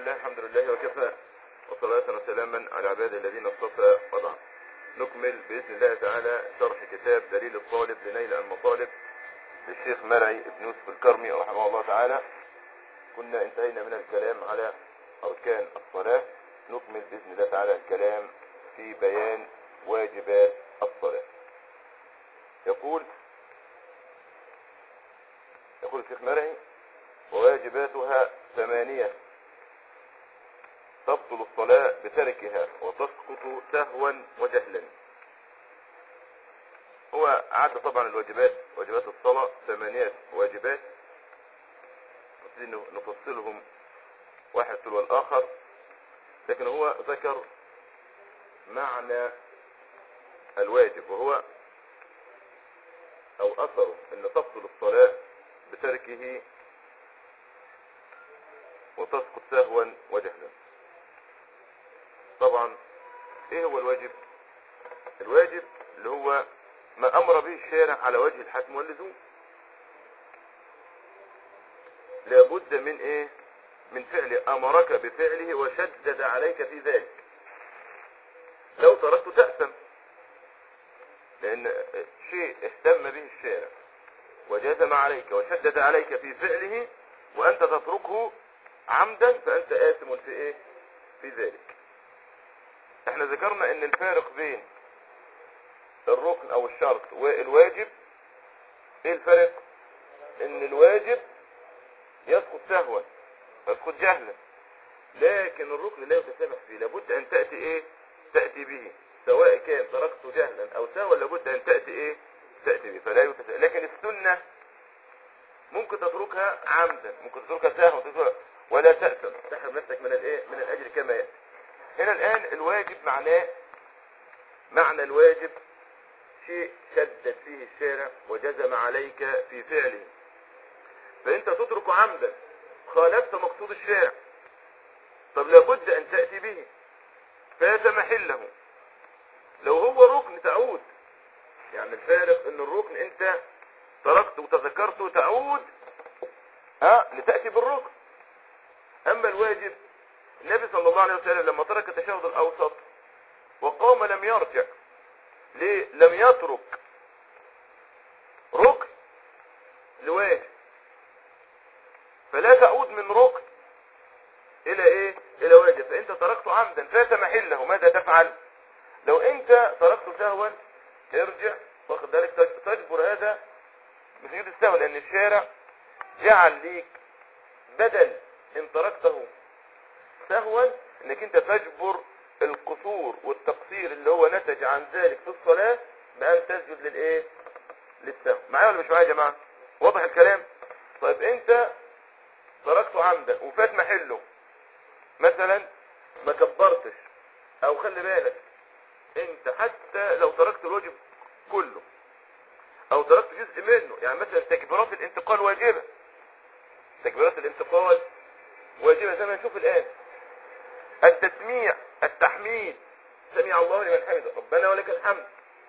الله الحمد لله وكفى وصلاة وسلاما على عباد الذين اصطفى وضع نكمل بإذن الله تعالى شرح كتاب دليل الطالب لنيل المطالب للشيخ مرعي بن يوسف الكرمي رحمه الله تعالى كنا انتهينا من الكلام على أركان الصلاة نكمل بإذن الله تعالى الكلام في بيان واجبات الصلاة يقول يقول الشيخ مرعي وواجباتها ثمانية تبطل الصلاة بتركها وتسقط سهوا وجهلا هو عاد طبعا الواجبات واجبات الصلاة ثمانية واجبات نبتدي نفصلهم واحد تلو الآخر لكن هو ذكر معنى الواجب وهو أو أثره أن تبطل الصلاة بتركه وتسقط سهوا وجهلا طبعا ايه هو الواجب الواجب اللي هو ما امر به الشارع على وجه الحتم واللزوم لابد من ايه من فعل امرك بفعله وشدد عليك في ذلك لو تركت تأثم لان شيء اهتم به الشارع وجزم عليك وشدد عليك في فعله وانت تتركه عمدا فانت آثم في ايه في ذلك احنا ذكرنا ان الفارق بين الركن او الشرط والواجب ايه الفرق ان الواجب يسقط سهوا يسقط جهلا لكن الركن لا يتسامح فيه لابد ان تأتي ايه تأتي به سواء كان تركته جهلا او سهوا لابد ان تأتي ايه تأتي به فلا يتسامح لكن السنة ممكن تتركها عمدا ممكن تتركها سهوا تتركها ولا تأثم تحرم نفسك من الايه من الاجر كما يأتي هنا الان الواجب معناه معنى الواجب شيء شدد فيه الشارع وجزم عليك في فعله فانت تترك عمدا خالفت مقصود الشارع طب لابد ان تأتي به فيتمحله لو هو ركن تعود يعني الفارق ان الركن انت تركته وتذكرته تعود ها لتأتي بالركن اما الواجب النبي صلى الله عليه وسلم لما ترك التشهد الاوسط وقام لم يرجع ليه لم يترك ركن لواجب فلا تعود من ركن الى ايه الى واجب فانت تركته عمدا فات محله ماذا تفعل لو انت تركته سهوا ارجع واخد بالك تجبر هذا بسجود السهو لان الشارع جعل ليك بدل ان تركته سهوا انك انت تجبر القصور والتقصير اللي هو نتج عن ذلك في الصلاة بان تسجد للايه للسهو معايا ولا مش معايا يا جماعة واضح الكلام طيب انت تركته عمدا وفات محله مثلا ما كبرتش او خلي بالك انت حتى لو تركت الواجب كله او تركت جزء منه يعني مثلا تكبيرات الانتقال واجبة تكبيرات الانتقال واجبة زي ما نشوف الان التسميع التحميد سمع الله لمن حمده ربنا ولك الحمد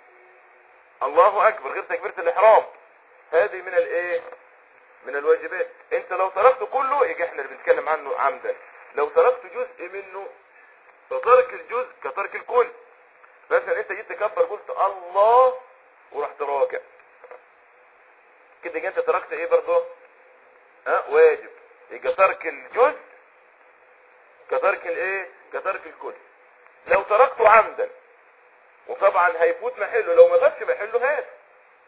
الله اكبر غير تكبيرة الاحرام هذه من الايه من الواجبات انت لو تركت كله يجي احنا اللي بنتكلم عنه عمدا لو تركت جزء منه فترك الجزء كترك الكل مثلا انت جيت تكبر قلت الله ورحت راكع كده انت تركت ايه برضه ها واجب يبقى ترك الجزء كترك الايه كترك الكل لو تركته عمدا وطبعا هيفوت محله لو ما فاتش محله هات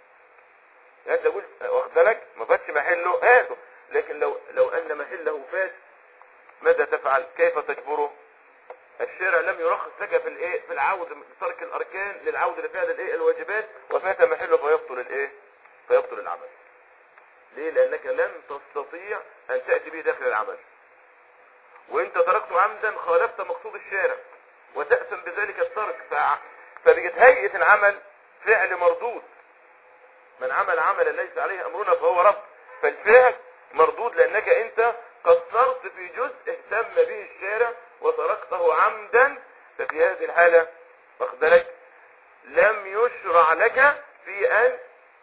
انت تقول واخد بالك ما فاتش محله هاته لكن لو لو ان محله فات ماذا تفعل كيف تجبره الشارع لم يرخص لك في الايه في العودة من ترك الاركان للعودة لفعل الايه الواجبات وفات محله فيبطل الايه فيبطل العمل ليه لانك لن تستطيع ان تأتي به داخل العمل وانت تركته عمدا خالفت مقصود الشارع وتأثم بذلك الترك فبقت هيئة العمل فعل مردود من عمل عملا ليس عليه امرنا فهو رب فالفعل مردود لانك انت قصرت في جزء اهتم به الشارع وتركته عمدا ففي هذه الحالة واخد بالك لم يشرع لك في ان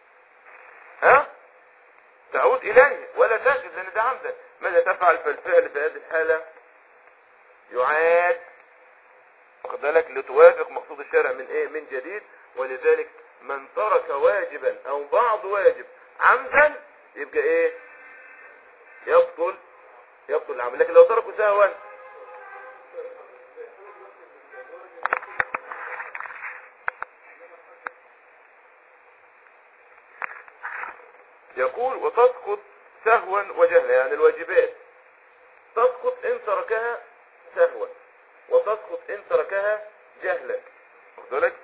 ها تعود اليه ولا تسجد لان ده عمدا ماذا تفعل فالفعل في هذه الحالة يعاد واخد بالك لتوافق مقصود الشارع من ايه من جديد ولذلك من ترك واجبا او بعض واجب عمدا يبقى ايه يبطل يبطل العمل لكن لو تركوا سهوا يقول وتسقط سهوا وجهلا يعني الواجبات تسقط ان تركها سهوا وتسقط ان تركها جهلا واخد بالك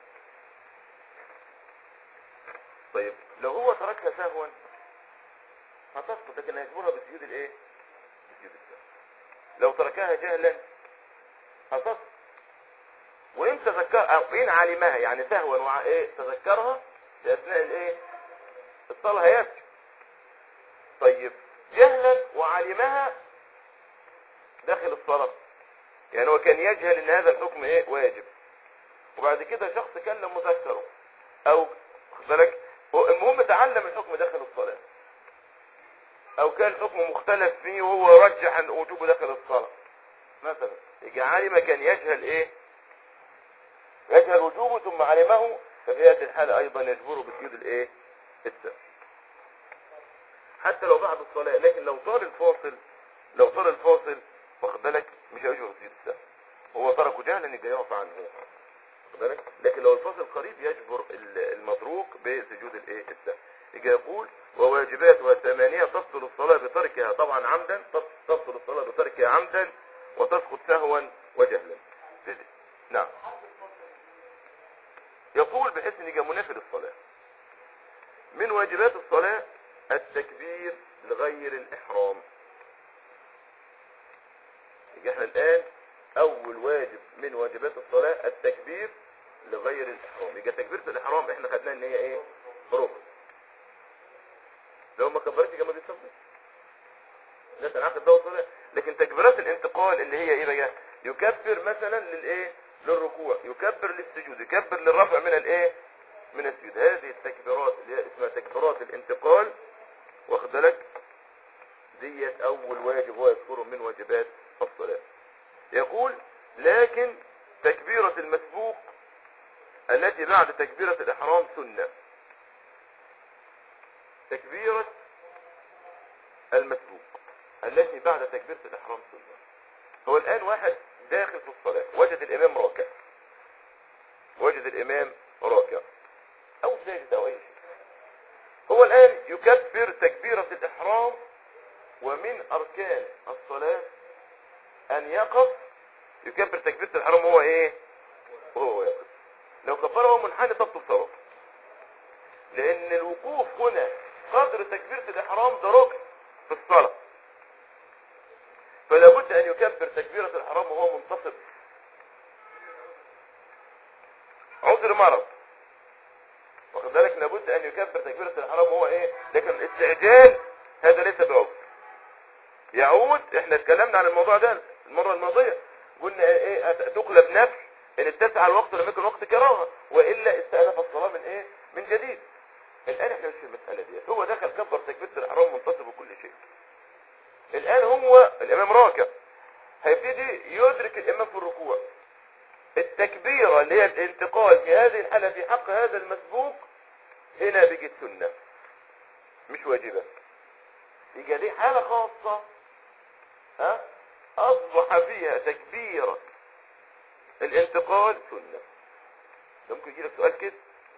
طيب لو هو تركها سهوا هتسقط لكن هيجبرها بسجود الايه بسجود السهو لو تركها جهلا هتسقط وان تذكر او ان علمها يعني سهوا وع ايه تذكرها في اثناء الايه الصلاه هيبكي طيب جهلا وعلمها داخل الصلاه يعني هو كان يجهل ان هذا الحكم ايه واجب وبعد كده شخص كلم مذكره او خد بالك هو المهم تعلم الحكم داخل الصلاه او كان حكم مختلف فيه وهو رجح ان وجوبه داخل الصلاه مثلا يجي عالم كان يجهل ايه يجهل وجوبه ثم علمه ففي هذه الحاله ايضا يجبره بسجود الايه السهو حتى لو بعد الصلاه لكن لو طال الفاصل لو طال الفاصل واخد بالك مش هيجبر سجود السهو هو تركه جهلا يبقى يقف عنه واخد بالك لكن لو الفاصل قريب يجبر ال- المتروك بسجود الايه السهو يجي يقول وواجباتها ثمانية تبطل الصلاة بتركها طبعا عمدا تب- تبطل الصلاة بتركها عمدا وتسقط سهوا وجهلا كده. نعم يقول بحيث ان يجي منافي للصلاة من واجبات الصلاة التكبير لغير الإحرام يجي احنا الآن أول واجب من واجبات الصلاة التكبير لغير الإحرام يجي تكبيرة الإحرام احنا خدناها ان هي ايه ركن لو ما كبرتش يبقى ما بيصليش ده تنعقد ده الصلاة لكن تكبيرات الانتقال اللي هي ايه بقى يكبر مثلا للايه للركوع يكبر للسجود يكبر للرفع من الايه من السجود هذه التكبيرات اللي هي اسمها تكبيرات الانتقال واخد بالك ديت اول واجب هو يذكره من واجبات الصلاة يقول لكن تكبيرة المسبوق التي بعد تكبيرة الإحرام سنة تكبيرة المسبوق التي بعد تكبيرة الإحرام سنة هو الآن واحد داخل في الصلاة وجد الإمام راكع وجد الإمام راكع أو ساجد أو أي شيء هو الآن يكبر تكبيرة الإحرام ومن أركان الصلاة أن يقف يكبر تكبيرة الإحرام هو إيه؟ وهو يقف لو كبر هو منحني تبطل صلاته لأن الوقوف هنا قدر تكبيرة الإحرام ده ركن في الصلاة فلا بد أن يكبر تكبيرة الإحرام وهو منتصب عذر مرض واخد بالك لابد أن يكبر تكبيرة الإحرام وهو إيه لكن الاستعجال هذا ليس بعذر يعود احنا اتكلمنا عن الموضوع ده المرة الماضية قلنا ايه تقلب نفس ان اتسع الوقت لم يكن وقت كراهة والا استأنف الصلاة من ايه من جديد الان احنا مش في المسألة دي هو دخل كبر تكبيرة الاحرام منتصب وكل شيء الان هو الامام راكع هيبتدي يدرك الامام في الركوع التكبيرة اللي هي الانتقال في هذه الحالة في حق هذا المسبوق هنا بقت سنة مش واجبة يبقى دي حالة خاصة ها أصبح فيها تكبيرة الانتقال سنة ممكن يجي لك سؤال كده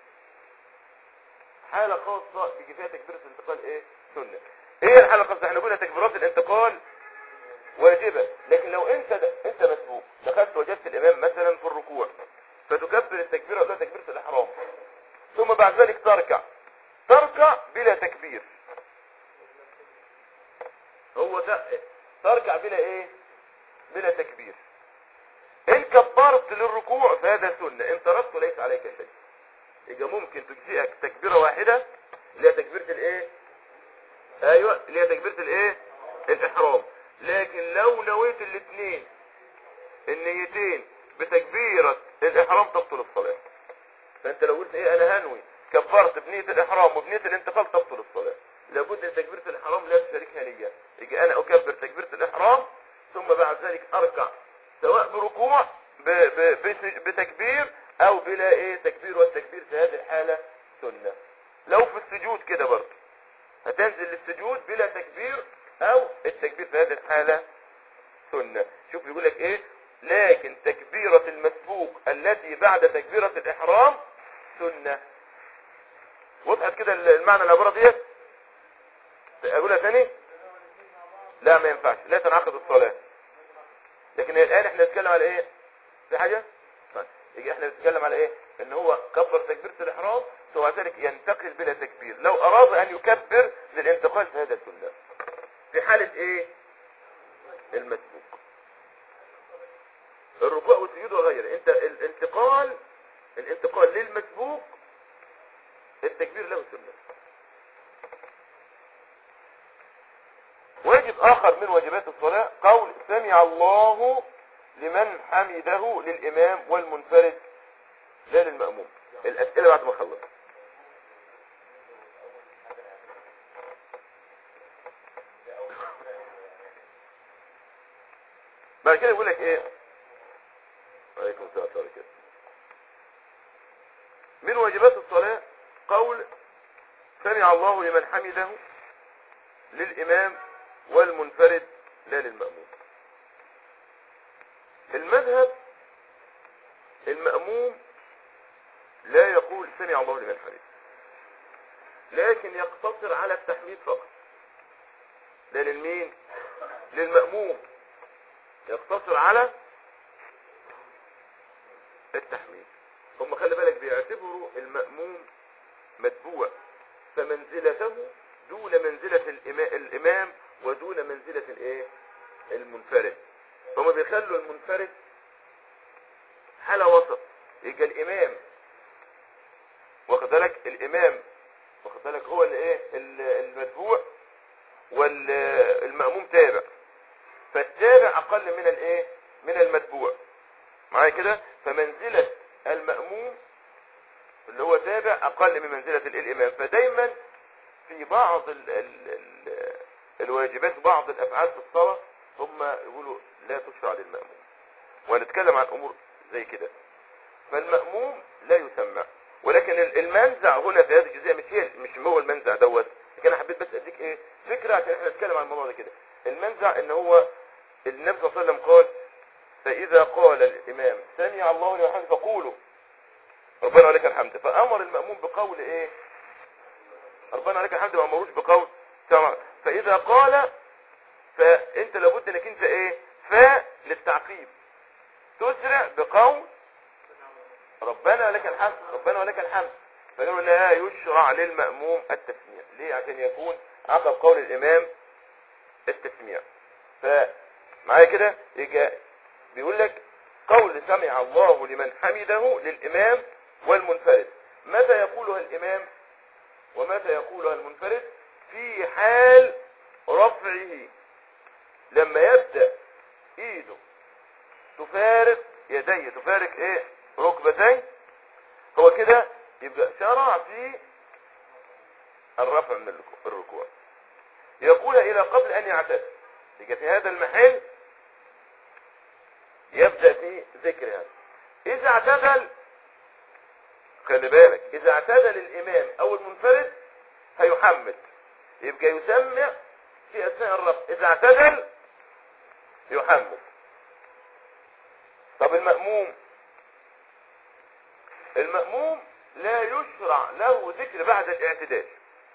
حالة خاصة بيجي فيها تكبيرة الانتقال ايه سنة ايه الحالة الخاصة احنا قلنا تكبيرات الانتقال واجبة لكن لو انت د... انت مسبوق دخلت وجدت الامام مثلا في الركوع فتكبر التكبيرة ولا تكبيرة الاحرام ثم بعد ذلك تركع تركع بلا تكبير هو ده تركع بلا ايه بلا تكبير ان كبرت للركوع فهذا سنة ان تركت ليس عليك شيء يبقى ممكن تجزئك تكبيرة واحدة اللي هي تكبيرة الايه ايوه اللي هي تكبيرة الايه الاحرام لكن لو نويت الاثنين النيتين بتكبيرة الاحرام تبطل الصلاة فانت لو قلت ايه انا هنوي كبرت بنية الاحرام وبنية الانتقال تبطل الصلاة لابد ان تكبيرة الاحرام لا تشاركها نية يجي انا اكبر تكبيرة الاحرام ثم بعد ذلك اركع سواء بركوع ب... ب... بس- بتكبير او بلا ايه تكبير والتكبير في هذه الحالة سنة لو في السجود كده برضه هتنزل للسجود بلا تكبير او التكبير في هذه الحالة سنة شوف بيقول لك ايه لكن تكبيرة المسبوق التي بعد تكبيرة الاحرام سنة وضحت كده المعنى العبارة ديت اقولها تاني لا ما ينفعش لا تنعقد الصلاة لكن الان احنا نتكلم على ايه في حاجة طيب يجي احنا نتكلم على ايه ان هو كبر تكبيرة الاحرام ثم ذلك ينتقل بلا تكبير لو اراد ان يكبر للانتقال في هذا السنة في حالة ايه المسبوق الركوع والسجود وغيره انت الانتقال الانتقال للمسبوق التكبير له سنة واجب اخر من واجبات الصلاة قول سمع الله لمن حمده للامام والمنفرد لا للمأموم الاسئلة بعد ما اخلص بعد كده يقول لك ايه عليكم السلام ورحمة الله وبركاته. من واجبات الصلاة قول سمع الله لمن حمده للإمام والمنفرد لا للمأموم المذهب المأموم لا يقول سمع الله لمن حمده لكن يقتصر على التحميد فقط لا للمين للمأموم يقتصر على التحميد هم خلي بالك بيعتبروا المأموم متبوع فمنزلته دون منزلة الإما- الإمام ودون منزلة الإيه؟ المنفرد هم بيخلوا المنفرد حالة وسط يبقى الإمام واخد بالك الإمام واخد بالك هو الإيه ال- المتبوع والمأموم تابع فالتابع أقل من الإيه من المتبوع معايا كده فمنزلة المأموم اللي هو تابع أقل من منزلة الإيه؟ الإمام فدايما في بعض ال ال ال الواجبات وبعض الأفعال في الصلاة هم يقولوا لا تشرع للمأموم ونتكلم عن أمور زي كده فالمأموم لا يسمع ولكن ال- المنزع هنا في هذه الجزئية مش هي مش هو المنزع دوت لكن انا حبيت بس اديك ايه فكرة عشان احنا نتكلم عن الموضوع ده كده المنزع ان هو النبي صلى الله عليه وسلم قال فإذا قال الإمام سمع الله لمن حمده فقولوا ربنا ولك الحمد فأمر المأموم بقول إيه ربنا عليك الحمد ما امروش بقول سمع فاذا قال فانت لابد انك انت ايه فاء للتعقيب تسرع بقول ربنا لك الحمد ربنا ولك الحمد فقالوا لا يشرع للمأموم التسميع ليه عشان يكون عقب قول الامام التسميع فمعايا كده يجي بيقول لك قول سمع الله لمن حمده للامام والمنفرد متى يقولها الامام ومتى يقولها المنفرد في حال رفعه لما يبدأ ايده تفارق يديه تفارق ايه ركبتيه هو كده يبقى شرع في الرفع من الركوع- الركوع يقول الى قبل ان يعتدل يبقى في هذا المحل يبدأ في ذكر هذا اذا اعتدل خلي بالك اذا اعتدل الامام او المنفرد هيحمد يبقى يسمع في اثناء الرفع اذا اعتدل يحمد طب المأموم المأموم لا يشرع له ذكر بعد الاعتدال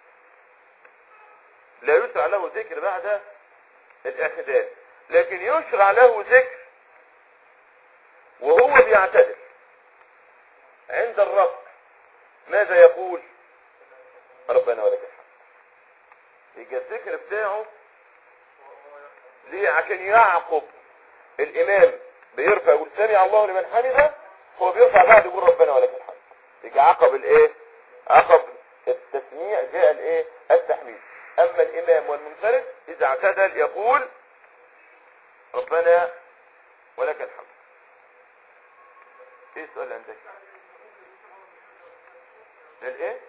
لا يشرع له ذكر بعد الاعتدال لكن يشرع له ذكر وهو بيعتدل عند الرفع ماذا يقول ربنا ولك الحمد يبقى الذكر بتاعه ليه عشان يعقب الامام بيرفع يقول سمع الله لمن حمده هو بيرفع بعد يقول ربنا ولك الحمد يبقى عقب الايه عقب التسميع جاء الايه التحميد اما الامام والمنفرد اذا اعتدل يقول ربنا ولك الحمد ايه السؤال اللي عندك للايه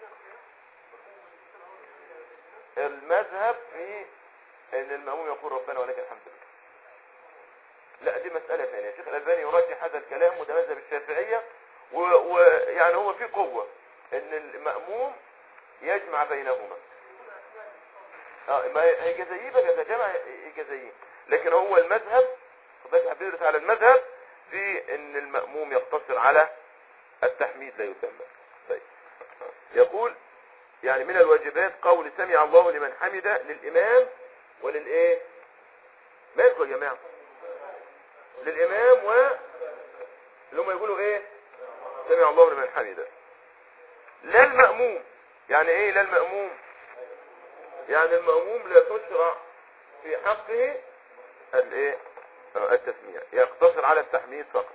المذهب في ان المأموم يقول ربنا ولك الحمد لله لا دي مسألة ثانية الشيخ الألباني يرجح هذا الكلام وده مذهب الشافعية ويعني هو في قوة ان المأموم يجمع بينهما اه ما هي جزائيه بقى اذا جمع جزائيه لكن هو المذهب خد بيدرس على المذهب في ان المأموم يقتصر على التحميد لا يسمى طيب يقول يعني من الواجبات قول سمع الله لمن حمد للإمام وللإيه مالكم يا جماعة للإمام و اللي هم يقولوا إيه سمع الله لمن حمد لا المأموم يعني إيه لا المأموم يعني المأموم لا تشرع في حقه الايه آه، التسمية يقتصر على التحميد فقط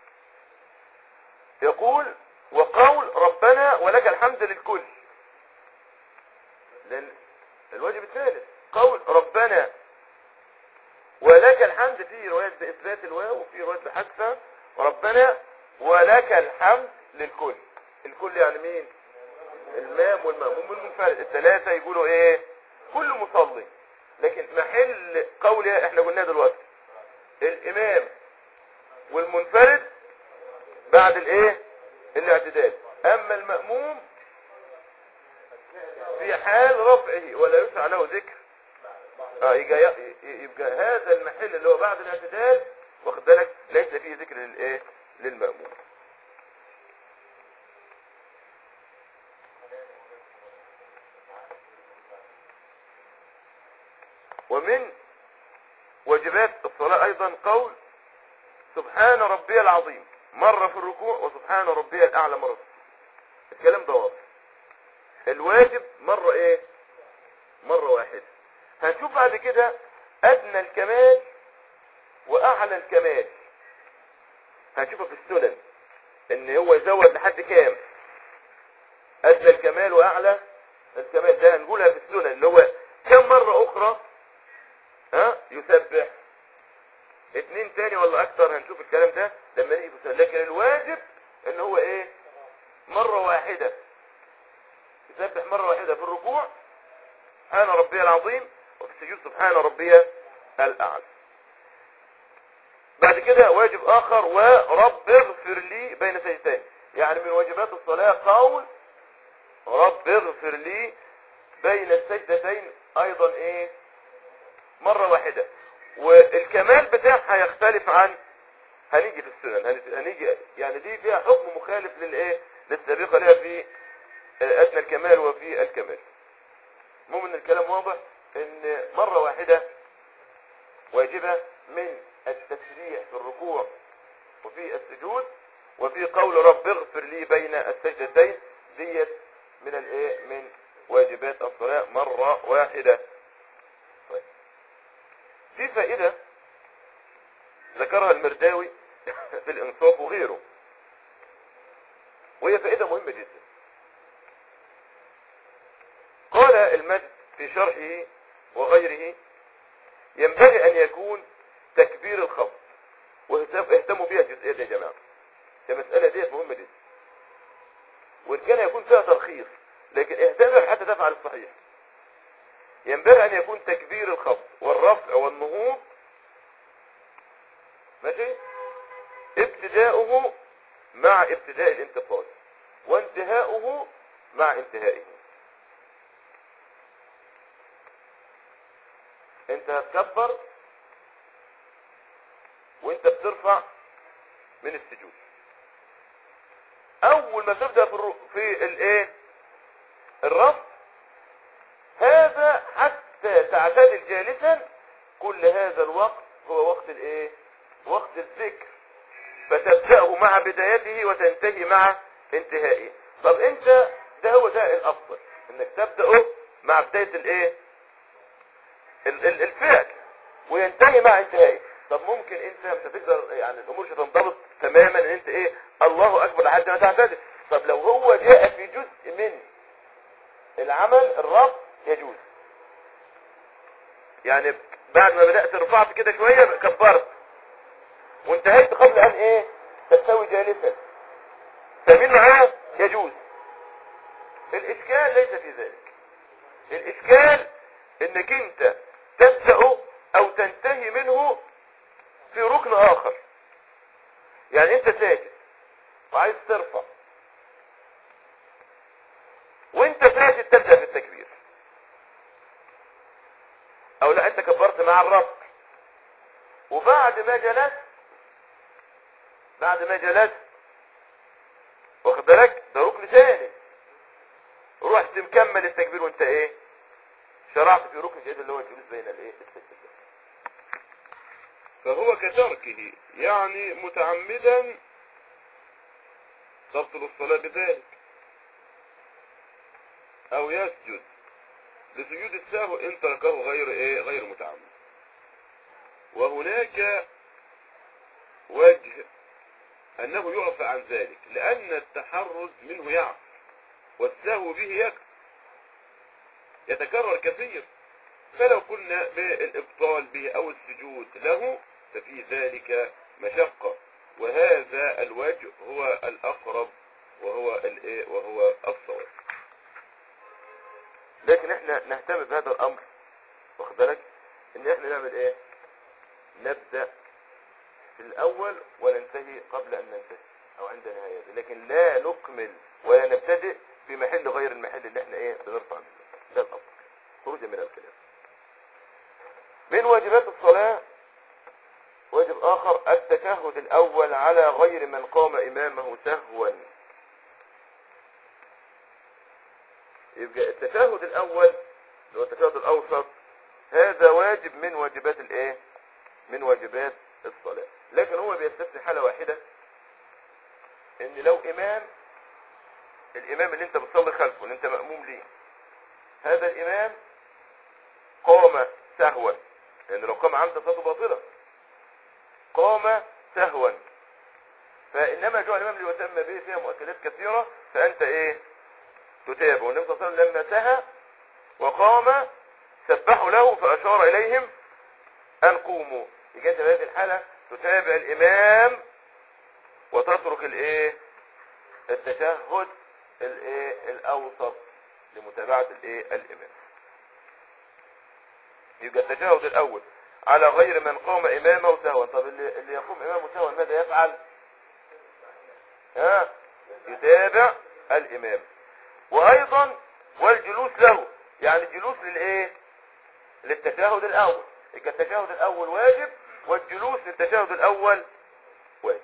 يقول وقول ربنا ولك الحمد للكل لأن الواجب الثالث قول ربنا ولك الحمد في رواية بإثبات الواو وفي رواية بحذفها ربنا ولك الحمد للكل الكل يعني مين المام والمأموم والمنفرد الثلاثة يقولوا ايه كل مصلي لكن محل قول احنا قلناه دلوقتي الامام والمنفرد بعد الايه الاعتدال اما المأموم في حال رفعه ولا يسع له ذكر اه يبقى, يبقى هذا المحل اللي هو بعد الاعتدال واخد بالك ليس فيه ذكر للايه للمأموم ومن واجبات الصلاة ايضا قول سبحان ربي العظيم مرة في الركوع وسبحان ربي الاعلى مرة الكلام ده واضح الواجب مرة ايه مرة واحدة هنشوف بعد كده ادنى الكمال واعلى الكمال هنشوفه في السنن ان هو يزود لحد كام ادنى الكمال واعلى الكمال ده هنقولها في السنن اللي هو كم مرة اخرى ها يسبح اتنين تاني ولا اكتر هنشوف الكلام ده لما نيجي في السنن لكن الواجب ان هو ايه مرة واحدة يسبح مرة واحدة في الركوع سبحان ربي العظيم وفي السجود سبحان ربي الأعلى بعد كده واجب آخر ورب اغفر لي بين سجدتين يعني من واجبات الصلاة قول رب اغفر لي بين السجدتين أيضا إيه مرة واحدة والكمال بتاعها يختلف عن هنيجي في السنن هنت- هنيجي يعني دي فيها حكم مخالف للايه للسابقة لها في آه، أدنى الكمال وفي الكمال المهم ان الكلام واضح ان مرة واحدة واجبة من التسريح في الركوع وفي السجود وفي قول رب اغفر لي بين السجدتين ديت من الايه من واجبات الصلاة مرة واحدة طيب. في فائدة ذكرها المرداوي في الانصاف وغيره وهي فائدة مهمة جدا قال المجد في شرحه وغيره ينبغي ان يكون تكبير الخفض واهتموا بها الجزئية دي يا جماعة المسألة ديت مهمة جدا وإن كان يكون فيها ترخيص لكن اهتم حتى تفعل الصحيح ينبغي أن يكون تكبير الخفض والرفع والنهوض ماشي ابتداؤه مع ابتداء الانتقال وانتهاؤه مع انتهائه انت هتكبر وانت بترفع من السجود اول ما تبدا في الر... في الايه الرفع هذا حتى تعتدل جالسا كل هذا الوقت هو وقت الايه وقت الذكر فتبداه مع بدايته وتنتهي مع انتهائه طب انت ده هو ده الافضل انك تبداه مع بدايه الايه ال- ال- الفعل وينتهي مع انتهائه طب ممكن انت مش هتقدر يعني الامور مش هتنضبط تماما ان انت ايه الله اكبر لحد ما تعتدل طب لو هو جاء في جزء من العمل الرب يجوز يعني بعد ما بدأت رفعت كده شوية كبرت وانتهيت قبل ان ايه تستوي جالسا فمن معاه يجوز الاشكال ليس في ذلك الاشكال انك انت تبدأ او تنتهي منه في ركن ركن اخر يعني انت ساجد وعايز ترفع وانت ساجد تبدأ في التكبير او لا انت كبرت مع الرب وبعد ما جلست بعد ما جلست واخد بالك ده ركن ثاني رحت مكمل التكبير وانت ايه شرعت في ركن جديد اللي هو الجلوس بين الايه السجدتين فهو كتركه يعني متعمدا تبطل الصلاة بذلك او يسجد لسجود السهو ان تركه غير ايه غير متعمد وهناك وجه انه يعفى عن ذلك لان التحرز منه يعفى والسهو به يكفر يتكرر كثير فلو قلنا بالابطال به او السجود له ففي ذلك مشقة وهذا الوجه هو الاقرب وهو الايه وهو الصواب لكن احنا نهتم بهذا الامر واخد بالك ان احنا نعمل ايه نبدأ في الاول وننتهي قبل ان ننتهي او عند نهايته لكن لا نكمل ولا نبتدئ في محل غير المحل اللي احنا ايه بنرفع منه ده الامر خروجا من الخلاف من واجبات الصلاة واجب اخر التشهد الاول على غير من قام امامه سهوا يبقى التشهد الاول اللي هو التشهد الاوسط هذا واجب من واجبات الايه من واجبات الصلاة لكن هو بيستثني حالة واحدة ان لو امام الامام اللي انت بتصلي خلفه اللي انت مأموم ليه هذا الامام قام سهوا لان لو قام عمدا صلاته باطلة قام سهوا فانما جاء الامام ليتم به فيها مؤكدات كثيرة فانت ايه تتابع والنبي صلى الله عليه وسلم لما سهى وقام سبحوا له فاشار اليهم ان قوموا يجي في هذه الحالة تتابع الامام وتترك الايه التشهد الايه الاوسط لمتابعة الايه الامام يبقى التشهد الاول على غير من قام امامه سهوا طب اللي, اللي يقوم امامه سهوا ماذا يفعل ها يتابع الامام وايضا والجلوس له يعني الجلوس للايه للتشهد الاول يبقى التشهد الاول واجب والجلوس للتشهد الاول واجب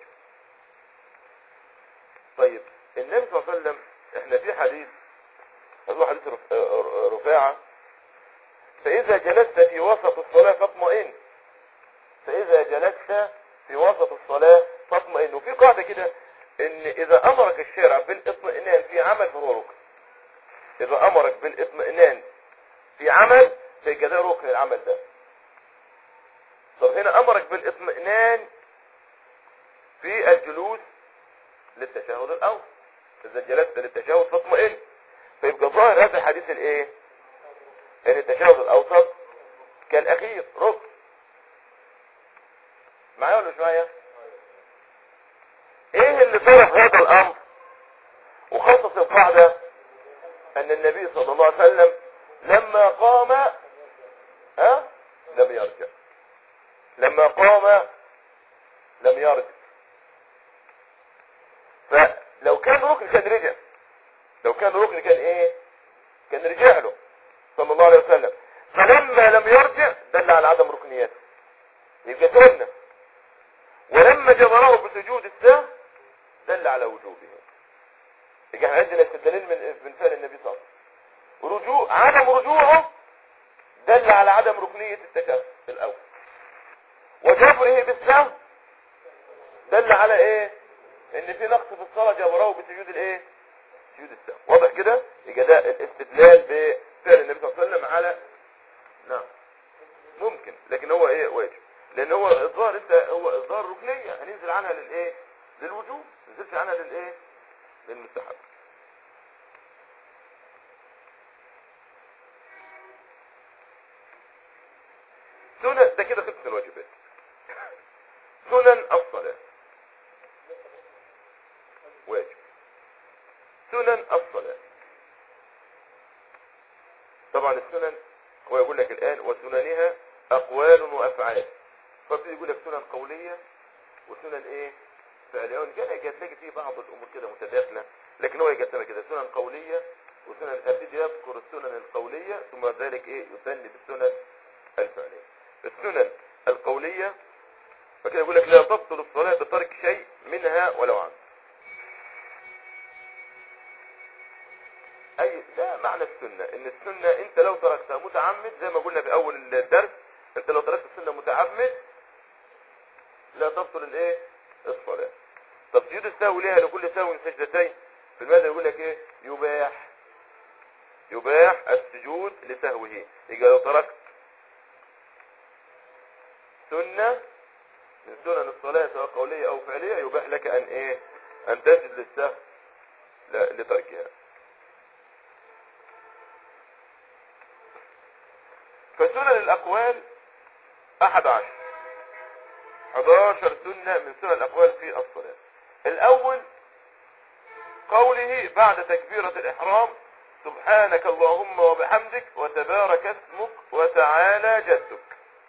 طيب النبي صلى الله عليه وسلم احنا في حديث هو حديث رف- آه، رفاعة فاذا جلست في وسط الصلاة فاطمئن فاذا جلست في وسط الصلاة فاطمئن وفي قاعدة كده ان اذا امرك الشارع بالاطمئنان في عمل فهو ركن اذا امرك بالاطمئنان في عمل فيبقى ده ركن العمل ده طب هنا امرك بالاطمئنان في الجلوس للتشهد الاول اذا جلست للتشهد فاطمئن فيبقى ظاهر هذا الحديث الايه ان التشهد الاوسط كالاخير ركن معايا ولا مش معايا ايه اللي صرف هذا الامر وخصص القاعده ان النبي صلى الله عليه وسلم لما قام ها لم يرجع لما قام لم يرجع فلو كان ركن كان رجع لو كان ركن كان ايه كان رجع له صلى الله عليه وسلم فلما لم يرجع دل على عدم ركنيته يبقى سنه ولما جبره بسجود السهو دل على وجوبه يبقى احنا عندنا استدلال من من فعل النبي صلى الله عليه وسلم رجوع عدم رجوعه دل على عدم ركنية التشهد الأول وجبره بالسهو دل على ايه ان في نقص في الصلاة جبره بسجود الايه سجود السهو واضح كده يبقى ده الاستدلال بفعل النبي صلى الله عليه وسلم على نعم ممكن لكن هو ايه واجب لان هو الظاهر انت هو الظاهر ركنية هننزل عنها للايه للوجوب ما ننزلش عنها للايه للمستحب سنن ده كده خلص الواجبات سنن الصلاة واجب سنن الصلاة طبعا السنن هو يقول لك الآن وسننها أقوال وأفعال فبتيجي يقول لك سنن قولية وسنن ايه فعلية وان كان هتلاقي فيه بعض الامور كده متداخلة لكن هو يقسمها كده سنن قولية وسنن ابتدي يذكر السنن القولية ثم ذلك ايه يثني بالسنن الفعلية السنن القولية فكده يقول لك لا تبطل الصلاة بترك شيء منها ولو عمد اي ده معنى السنة ان السنة انت لو تركتها متعمد زي ما قلنا في اول الدرس انت لو تركت السنة متعمد لا تبطل الايه الصلاة طب سجود السهو ليها لكل سهو سجدتين في الماذا يقول لك ايه يباح يباح السجود لسهوه يبقى لو تركت سنة من سنن الصلاة سواء قولية او فعلية يباح لك ان ايه ان تسجد للسهو لا لتركها فسنن الأقوال أحد عشر 11 سنة من سنن الأقوال في الصلاة الأول قوله بعد تكبيرة الإحرام سبحانك اللهم وبحمدك وتبارك اسمك وتعالى جدك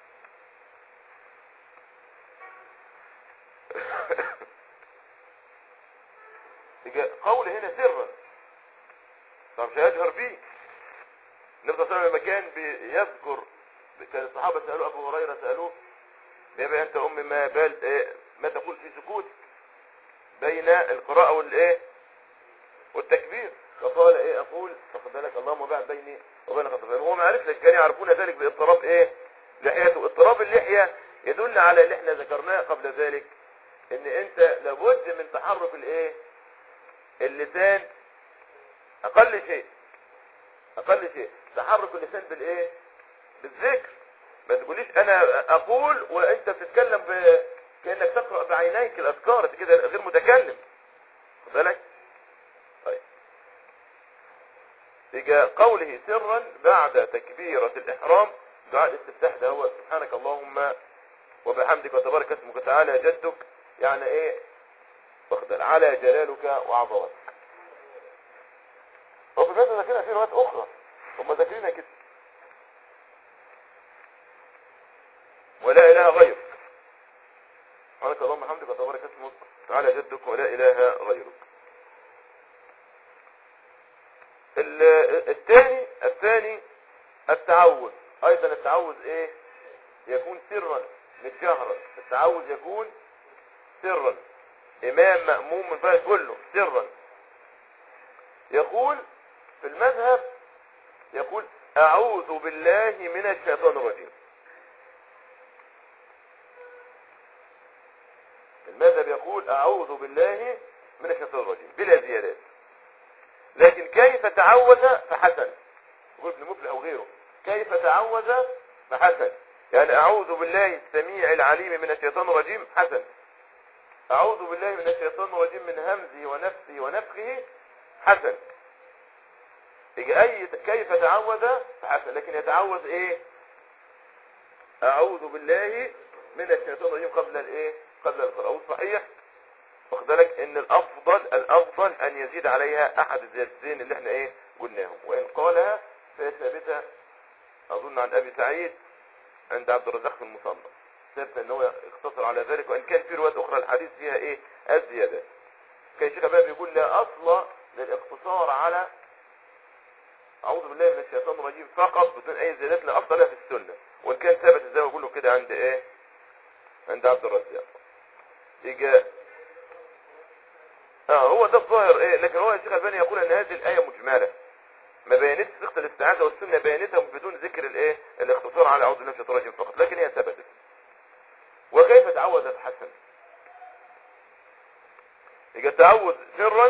يبقى قول هنا سرا طب مش هيجهر بيه النبي صلى الله عليه وسلم لما كان بيذكر كان الصحابة سألوا أبو هريرة سألوه يا بقى أنت أم ما بال إيه ما تقول في سكوت بين القراءة والإيه والتكبير فقال إيه أقول فقد بالك اللهم بعد بيني وبين خطفين هو ما عرف لك كانوا يعرفون ذلك باضطراب إيه لحيته اضطراب اللحية يدل على اللي احنا ذكرناه قبل ذلك ان انت لابد من تحرك الايه اللسان اقل شيء اقل شيء تحرك اللسان بالايه بالذكر ما تقوليش انا اقول وانت بتتكلم ب... كانك تقرا بعينيك الاذكار انت كده غير متكلم خد بالك طيب يجي قوله سرا بعد تكبيرة الإحرام دعاء الاستفتاح ده هو سبحانك اللهم وبحمدك وتبارك اسمك وتعالى جدك يعني ايه واخد على جلالك وعظمتك وفي الناس ذاكرين في روايات اخرى هم ذاكرينها كده ولا اله غيرك سبحانك اللهم وبحمدك وتبارك اسمك تعالى جدك ولا اله غيرك ال- الثاني الثاني التعوذ ايضا التعوذ ايه يكون سرا مش جهرا التعوذ يكون سرا امام مأموم من بلد كله سرا يقول في المذهب يقول اعوذ بالله من الشيطان الرجيم المذهب يقول اعوذ بالله من الشيطان الرجيم بلا زيادات لكن كيف تعوذ فحسن يقول ابن مفلح او غيره كيف تعوذ فحسن يعني اعوذ بالله السميع العليم من الشيطان الرجيم حسن اعوذ بالله من الشيطان الرجيم من همزه ونفسه ونفخه حسن يجي اي كيف تعوذ فحسن لكن يتعوذ ايه اعوذ بالله من الشيطان الرجيم قبل الايه قبل القراءه والصحيح واخد بالك ان الافضل الافضل ان يزيد عليها احد الزيادتين اللي احنا ايه قلناهم وان قالها فهي ثابته اظن عن ابي سعيد عند عبد الرزاق في المصنف ثابت ان هو اقتصر على ذلك وان كان في روايات اخرى الحديث فيها ايه الزيادات كان شيخ بقى بيقول لا اصل للاقتصار على اعوذ بالله من الشيطان الرجيم فقط بدون اي زيادات لا اصل لها في السنه وان كان ثابت زي ما بقول كده عند ايه عند عبد الرزاق يجي اه هو ده الظاهر ايه لكن هو الشيخ الباني يقول ان هذه الايه مجمله ما بينتش صيغه الاستعاذه والسنه بينتها بدون ذكر الايه الاختصار على اعوذ بالله من الشيطان الرجيم فقط لكن هي ثبتت وكيف تعوذ الحسن يبقى التعوذ سرا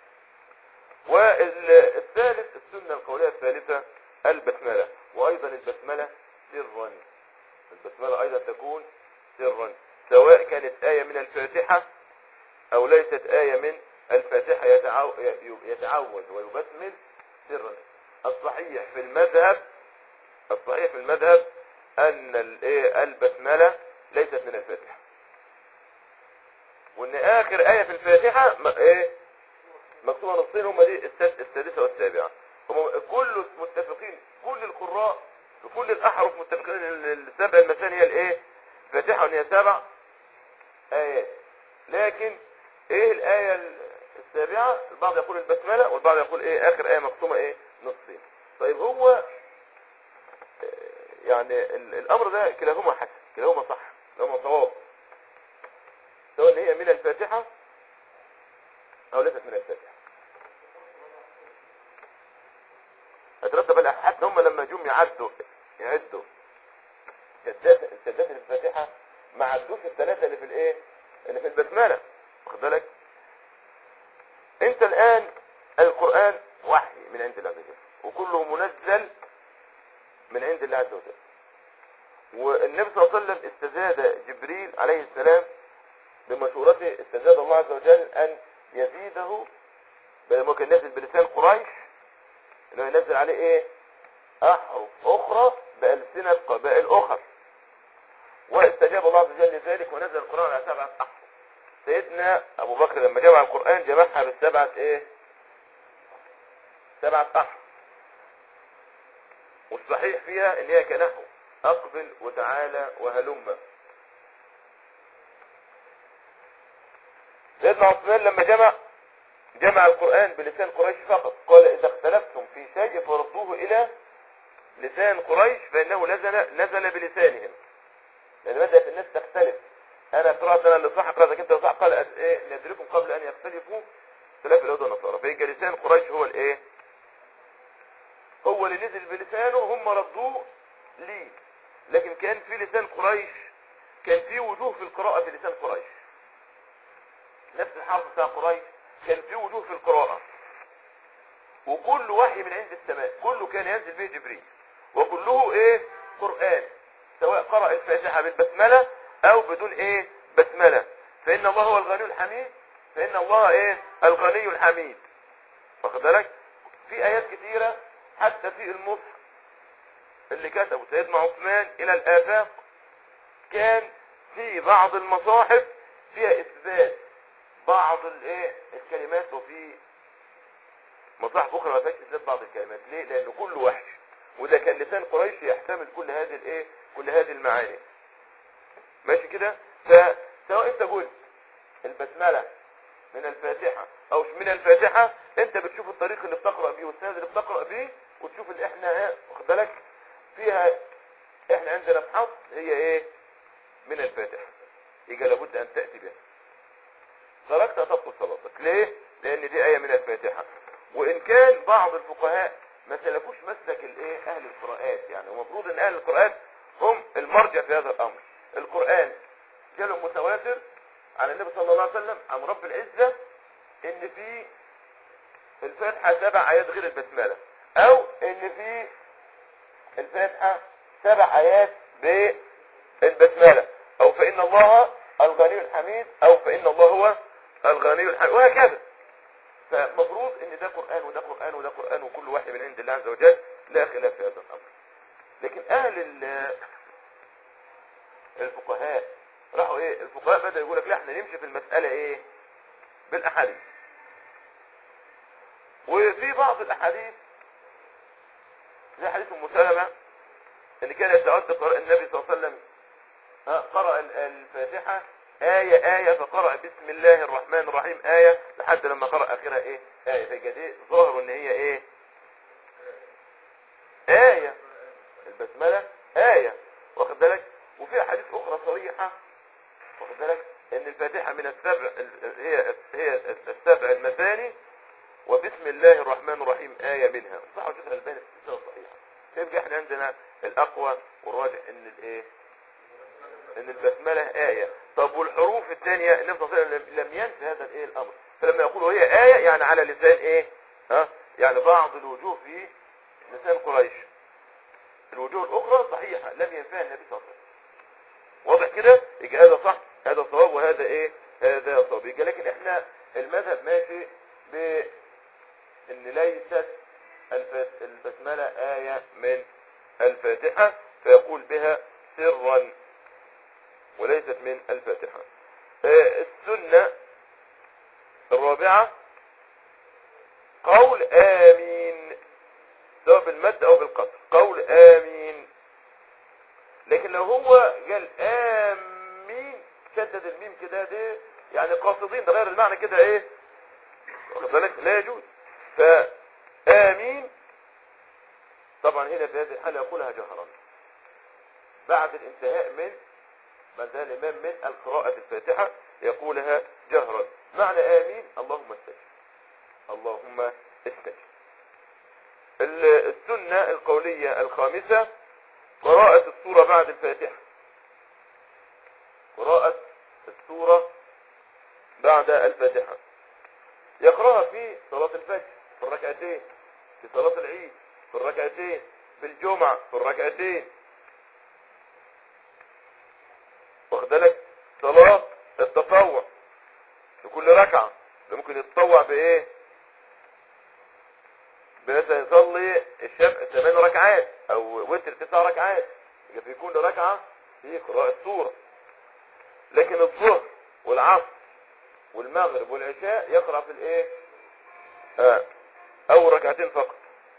والثالث السنه القوليه الثالثه البسمله وايضا البسمله سرا البسمله ايضا تكون سرا سواء كانت ايه من الفاتحه او ليست آية من الفاتحة يتعو... يتعوذ ويبسمل سرا الصحيح في المذهب الصحيح في المذهب ان الايه البسملة ليست من الفاتحة وان اخر آية في الفاتحة م... ايه مكتوبة نصين هم دي الساد... السادسة والسابعة هم كل متفقين كل القراء وكل الاحرف متفقين ان السبع المثاني هي الايه الفاتحة وان هي سبع آيات لكن ايه الآية السابعة البعض يقول البسملة والبعض يقول ايه اخر آية مقسومة ايه نصين طيب هو آه، يعني ال- الامر ده كلاهما حسن كلاهما صح كلاهما صواب سواء ان هي من الفاتحة او ليست من الفاتحة هترتب على حتى هم لما جم يعدوا يعدوا سدات السدات اللي في الفاتحة ما عدوش الثلاثة اللي في الايه اللي في البسملة واخد بالك انت الان القرآن وحي من عند الله عز وجل وكله منزل من عند الله عز وجل والنبي صلى الله عليه وسلم استزاد جبريل عليه السلام بمشورته استزاد الله عز وجل ان يزيده بدل ما كان نازل بلسان قريش انه ينزل عليه ايه احرف اخرى بألسنة قبائل اخر واستجاب الله عز وجل لذلك ونزل القرآن على سبعة احرف سيدنا ابو بكر لما جمع القرآن جمعها بالسبعة ايه سبعة احرف والصحيح فيها ان هي كنحو اقبل وتعالى وهلم سيدنا عثمان لما جمع جمع القرآن بلسان قريش فقط قال إذا اختلفتم في شيء فردوه إلى لسان قريش فإنه نزل نزل بلسانهم لأن بدأت الناس تختلف أنا قرأت أنا اللي صح قرأتك أنت صح قال أد- إيه ندركم قبل أن يختلفوا اختلاف اليهود والنصارى فيجي لسان قريش هو الإيه هو اللي نزل بلسانه هم ردوه ليه لكن كان في لسان قريش كان في وجوه في القراءة في لسان قريش نفس الحرف بتاع قريش كان في وجوه في القراءة وكل وحي من عند السماء كله كان ينزل به جبريل وكله ايه قرآن سواء قرأ الفاتحة بالبسملة او بدون ايه بسملة فإن الله هو الغني الحميد فإن الله ايه الغني الحميد واخد بالك في آيات كثيرة حتى في المصحف اللي كتبه سيدنا عثمان إلى الآفاق كان في بعض المصاحف فيها إثبات بعض الايه الكلمات وفي مصاحف اخرى ما فيهاش اثبات بعض الكلمات ليه لان كله وحش وده كان لسان قريش يحتمل كل هذه الايه كل هذه المعاني ماشي كده فسواء انت قلت البسمله من الفاتحه او من الفاتحه انت بتشوف الطريق اللي بتقرا بيه والسند اللي بتقرا بيه وتشوف اللي احنا ايه واخد بالك فيها احنا عندنا بحث هي ايه من الفاتحه يبقى لابد ان تاتي بها تركت تبطل صلاتك ليه لان دي ايه من الفاتحه وان كان بعض الفقهاء ما سلكوش مسلك الايه اهل القراءات يعني المفروض ان اهل القراءات هم المرجع في هذا الامر القران جاله متواتر عن النبي صلى الله عليه وسلم عن رب العزه ان في الفاتحه سبع ايات غير البسمله او ان في الفاتحه سبع ايات بالبسمله او فان الله الغني الحميد او فان الله هو الغني الحميد وهكذا فمفروض ان ده قرآن وده قرآن وده قرآن وكل واحد من عند الله عز وجل لا خلاف في هذا الامر لكن اهل ال- الفقهاء راحوا ايه الفقهاء بدأوا يقول لك لا احنا نمشي في المسألة ايه بالاحاديث وفي بعض الاحاديث زي حديث ام سلمة اللي كان يتعد قراء النبي صلى الله عليه وسلم ها، قرأ ال- الفاتحة آية آية فقرأ بسم الله الرحمن الرحيم آية لحد لما قرأ آخرها إيه آية فيبقى دي ظاهر إن هي إيه آية البسملة آية واخد بالك وفي أحاديث أخرى صريحة واخد بالك إن الفاتحة من السبع ال- هي هي السبع المثاني وبسم الله الرحمن الرحيم آية منها صح وشيخ الألباني في السلسلة الصحيحة يبقى احنا عندنا الأقوى والراجح إن الإيه ان البسملة آية طب والحروف الثانية النبي صلى الله عليه وسلم لم ينفي هذا الايه الامر فلما يقولوا هي آية يعني على لسان ايه ها يعني بعض الوجوه في لسان قريش الوجوه الاخرى صحيحة لم ينفيها النبي صلى الله عليه وسلم واضح كده يبقى هذا صح هذا صواب وهذا ايه هذا صواب يبقى لكن احنا المذهب ماشي ب ان ليست الف- البسملة آية من الفاتحة فيقول بها سرا وليست من الفاتحة آه، السنة الرابعة قول آمين سواء بالمد أو بالقصر قول آمين لكن لو هو قال آمين قاصدين ده غير المعنى كده ايه واخد بالك لا يجوز فآمين طبعا هنا في هذه الحالة يقولها جهرا بعد الانتهاء من ما انتهى الإمام من القراءة الفاتحة يقولها جهرا معنى آمين اللهم استجب اللهم استجب ال- السنة القولية الخامسة قراءة السورة بعد الفاتحة قراءة السورة بعد الفاتحة يقرأها في صلاة الفجر في الركعتين في صلاة العيد في الركعتين في الجمعة في الركعتين واخد بالك صلاة التطوع في كل ركعة ده ممكن يتطوع بإيه مثلا يصلي الشفع ثمان ركعات أو وتر تسع ركعات يبقى في كل ركعة في قراءة سورة لكن الظهر والعصر والمغرب والعشاء يقرأ في الايه آه اول ركعتين فقط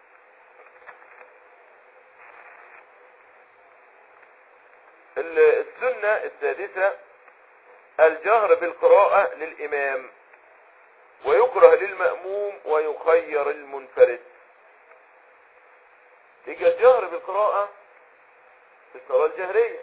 ال- السنة السادسة الجهر بالقراءة للإمام ويكره للمأموم ويخير المنفرد يجي الجهر بالقراءة في الصلاة الجهرية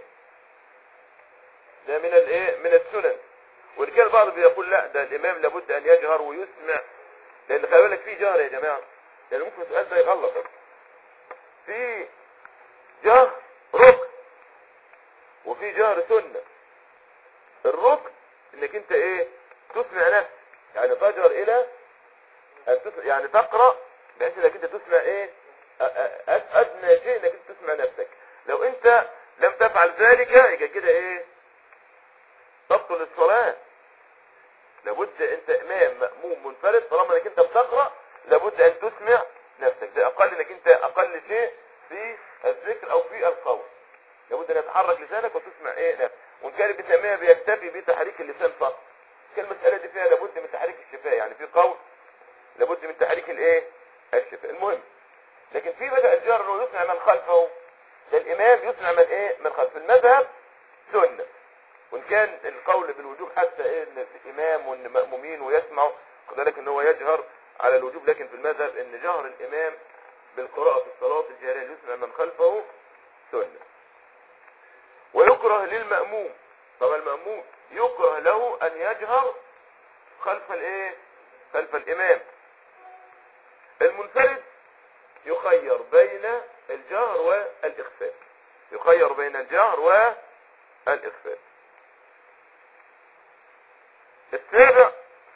ده من الايه من السنن وان كان البعض بيقول لا ده الامام لابد ان يجهر ويسمع لان خلي بالك في جهر يا جماعه لان ممكن السؤال ده يغلط في جهر ركن وفي جهر سنه الركن انك انت ايه تسمع نفسك يعني تجهر الى ان تسمع يعني تقرا بحيث انك انت تسمع ايه أ- أ- أ- ادنى شيء انك انت تسمع نفسك لو انت لم تفعل ذلك يبقى كده ايه تبطل الصلاة لابد انت امام مأموم منفرد طالما انك انت بتقرأ لابد ان تسمع نفسك ده اقل انك انت اقل شيء في الذكر او في القول لابد ان يتحرك لسانك وتسمع ايه نفسك وان كان ابن تيميه بيكتفي بتحريك اللسان فقط كان المسألة دي فيها لابد من تحريك الشفاه يعني في قول لابد من تحريك الايه الشفاه المهم لكن في بقى الجار انه يسمع من خلفه ده الامام يسمع من ايه من خلفه المذهب سنه وان كان القول بالوجوب حتى ايه ان الامام وان مأمومين ويسمعوا كذلك ان هو يجهر على الوجوب لكن في المذهب ان جهر الامام بالقراءة في الصلاة الجهرية يسمع من خلفه سنة ويكره للمأموم طبعا المأموم يكره له ان يجهر خلف الايه خلف الامام المنفرد يخير بين الجهر والاخفاء يخير بين الجهر والاخفاء السابع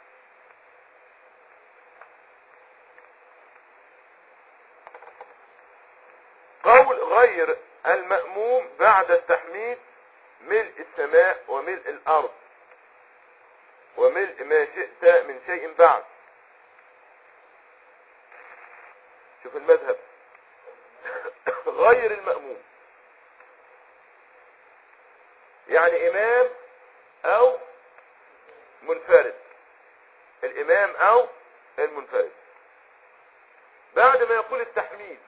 قول غير المأموم بعد التحميد ملء السماء وملء الأرض وملء ما شئت من شيء بعد شوف المذهب غير المأموم يعني إمام أو منفرد الامام او المنفرد بعد ما يقول التحميد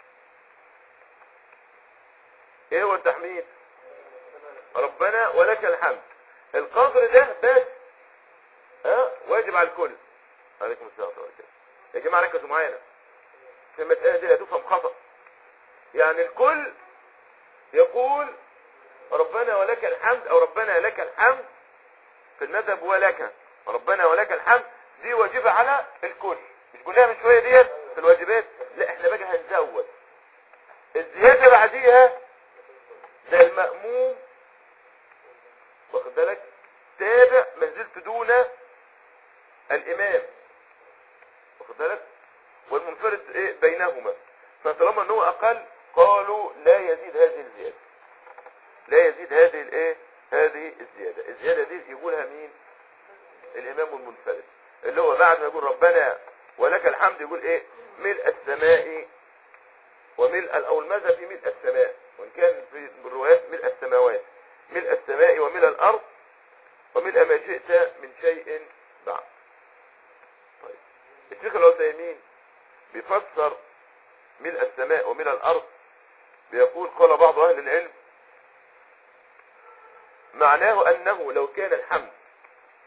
ايه هو التحميد ربنا ولك الحمد القدر ده بس ها واجب على الكل عليكم السلام ورحمه الله وبركاته يا جماعه ركزوا معانا في المساله دي لا تفهم خطا يعني الكل يقول ربنا ولك الحمد او ربنا لك الحمد في المذهب ولك ربنا ولك الحمد دي واجبة على الكل مش قلناها من شوية ديت في الواجبات لا احنا بقى هنزود الزيادة بعديها ده المأموم واخد بالك تابع ما زلت دون الإمام واخد بالك والمنفرد ايه بينهما فطالما ان هو اقل قالوا لا يزيد هذه الزيادة لا يزيد هذه الايه هذه الزيادة الزيادة دي يقولها مين الامام المنفرد اللي هو بعد ما يقول ربنا ولك الحمد يقول ايه ملء السماء وملء او المذهب في ملء السماء وان كان في الروايات ملء السماوات ملء السماء وملء الارض وملء ما شئت من شيء بعد طيب الشيخ العثيمين بيفسر ملء السماء وملء الارض بيقول قال بعض اهل العلم معناه انه لو كان الحمد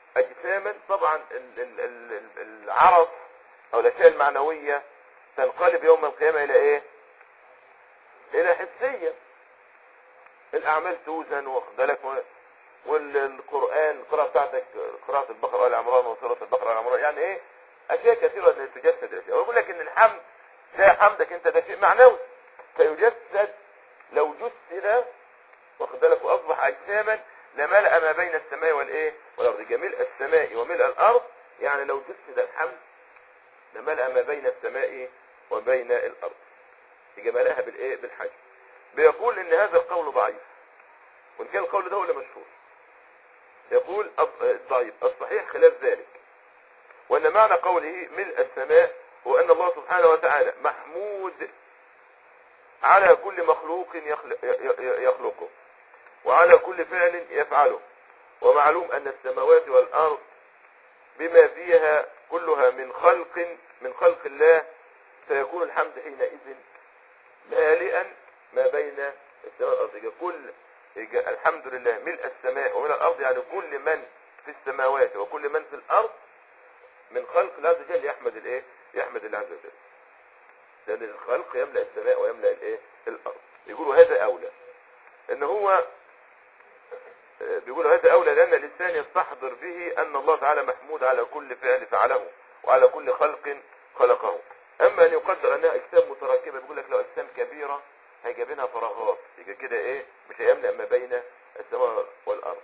اجساما طبعا ال- ال- ال- ال- العرض او الاشياء المعنوية تنقلب يوم القيامة الى ايه الى حسية الاعمال توزن واخد بالك و- والقرآن القراءة بتاعتك قراءة البقرة آل عمران وسورة البقرة آل عمران يعني ايه اشياء كثيرة اللي تجسد الاشياء ويقول لك ان الحمد ده حمدك انت ده شيء معنوي فيجسد لو جسد واخد بالك واصبح اجساما لملأ ما بين السماء والايه والارض جميل السماء وملء الارض يعني لو جسد الحمد لملأ ما بين السماء وبين الارض جمالها بالايه بالحج بيقول ان هذا القول ضعيف وان كان القول ده هو اللي مشهور يقول الض- الضعيف الصحيح خلاف ذلك وان معنى قوله ملء السماء هو ان الله سبحانه وتعالى محمود على كل مخلوق يخلق ي- ي- يخلقه وعلى كل فعل يفعله ومعلوم ان السماوات والارض بما فيها كلها من خلق من خلق الله سيكون الحمد حينئذ مالئا ما بين السماء والارض يبقى كل يبقى الحمد لله ملء السماء وملء الارض يعني كل من في السماوات وكل من في الارض من خلق الله عز وجل يحمد الايه يحمد الله عز وجل لان الخلق يملا السماء ويملا الايه الارض يقولوا هذا اولى ان هو آه، بيقولوا هذا اولى لان الانسان يستحضر به ان الله تعالى محمود على كل فعل فعله وعلى كل خلق خلقه اما ان يقدر انها اجسام متراكبه بيقول لك لو اجسام كبيره هيجيب لها فراغات يبقى كده ايه مش هيملا ما بين السماء والارض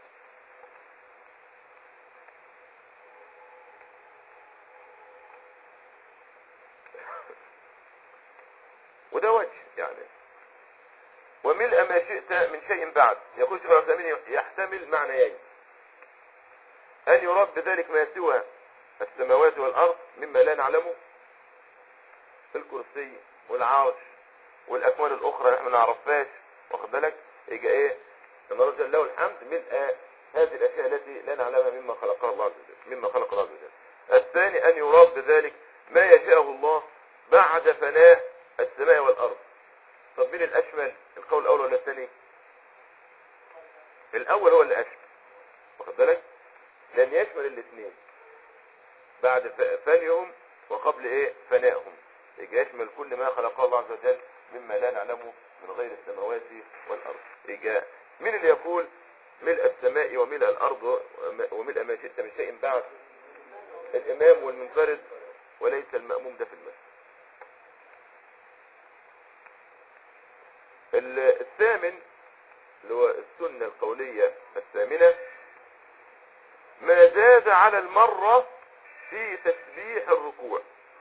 وده وجه يعني وملء ما شئت من شيء بعد يقول شيخ العثيمين يحتمل معنيين أن يراد بذلك ما سوى السماوات والأرض مما لا نعلمه الكرسي والعرش والأكوان الأخرى اللي احنا ما نعرفهاش واخد بالك يجي إيه أن الله جل له الحمد ملء هذه الأشياء التي لا نعلمها مما خلقها الله عز وجل مما خلق الله عز وجل الثاني أن يراد بذلك ما يشاءه الله بعد فناء السماء والأرض طب مين الأشمل القول الأول ولا الثاني الأول هو اللي أشمل واخد بالك لأن يشمل الاثنين بعد ف- فنيهم وقبل إيه فنائهم يجي يشمل كل ما خلقه الله عز وجل مما لا نعلمه من غير السماوات والأرض يجي مين اللي يقول ملء السماء وملء الأرض وم- وملء ما شئت من شيء بعد الإمام والمنفرد وليس المأموم ده في المسجد ال- الثامن اللي هو السنة القولية الثامنة ما زاد على المرة في تسبيح الركوع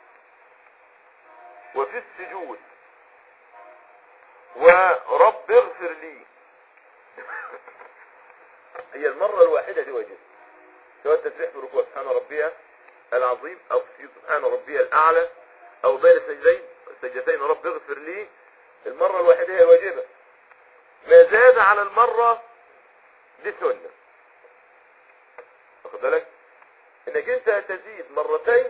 وفي السجود ورب اغفر لي هي المرة الواحدة دي وجد سواء تسبيح في الركوع سبحان ربي العظيم او في السجود سبحان ربي الاعلى او بين السجدين السجدتين رب اغفر لي المرة الواحدة هي واجبة ما زاد على المرة دي سنة واخد بالك انك انت تزيد مرتين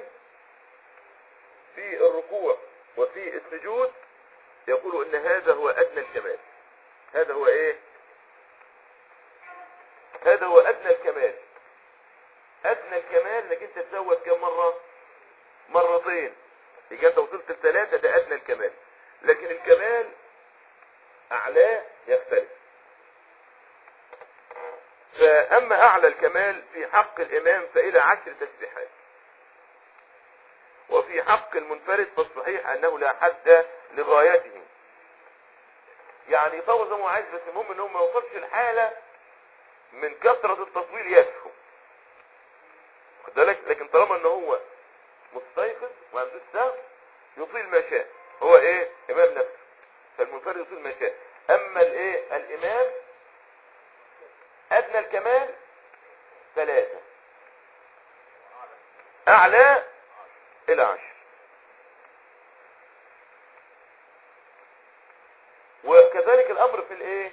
في الركوع وفي السجود يقول ان هذا هو ادنى الكمال هذا هو ايه هذا هو ادنى الكمال ادنى الكمال انك انت تزود كم مرة مرتين يبقى انت وصلت لثلاثة ده ادنى الكمال لكن الكمال اعلاه يختلف فاما اعلى الكمال في حق الامام فالى عشر تسبيحات وفي حق المنفرد فالصحيح انه لا حد لغايته يعني يطول زي ما هو عايز بس المهم ان هو ما يوصلش الحالة من كثرة التطويل يسهو خد بالك لكن طالما ان هو مستيقظ وما عندوش سهو يطيل ما شاء هو ايه امام نفسه فالمنفرد يطيل ما شاء اما الايه الامام ادنى الكمال ثلاثة اعلى الى عشر وكذلك الامر في الايه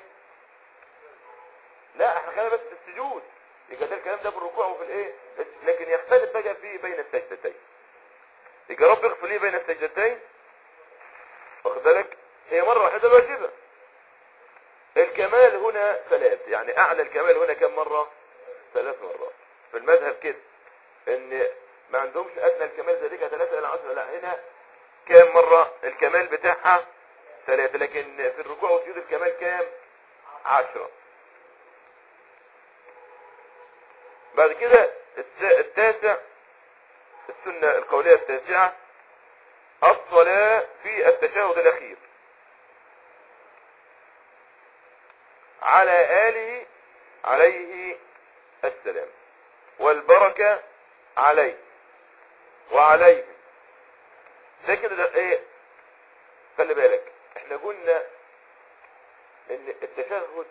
لا احنا خلينا بس في السجود يبقى ده الكلام ده في الركوع وفي الايه لكن يختلف بقى في بين السجدتين يبقى رب اغفر لي بين السجدتين واخد بالك هي مرة واحدة الواجبة الكمال هنا ثلاث يعني اعلى الكمال هنا كم مرة ثلاث مرات في المذهب كده ان ما عندهمش ادنى الكمال زي دي ثلاثة الى عشرة لا هنا كام مرة الكمال بتاعها ثلاثة لكن في الركوع والسجود الكمال كام عشرة بعد كده الت- التاسع السنة القولية التاسعة الصلاة في التشهد الأخير على آله عليه السلام والبركة عليه وعليه ده كده ده ايه خلي بالك احنا قلنا ان التشهد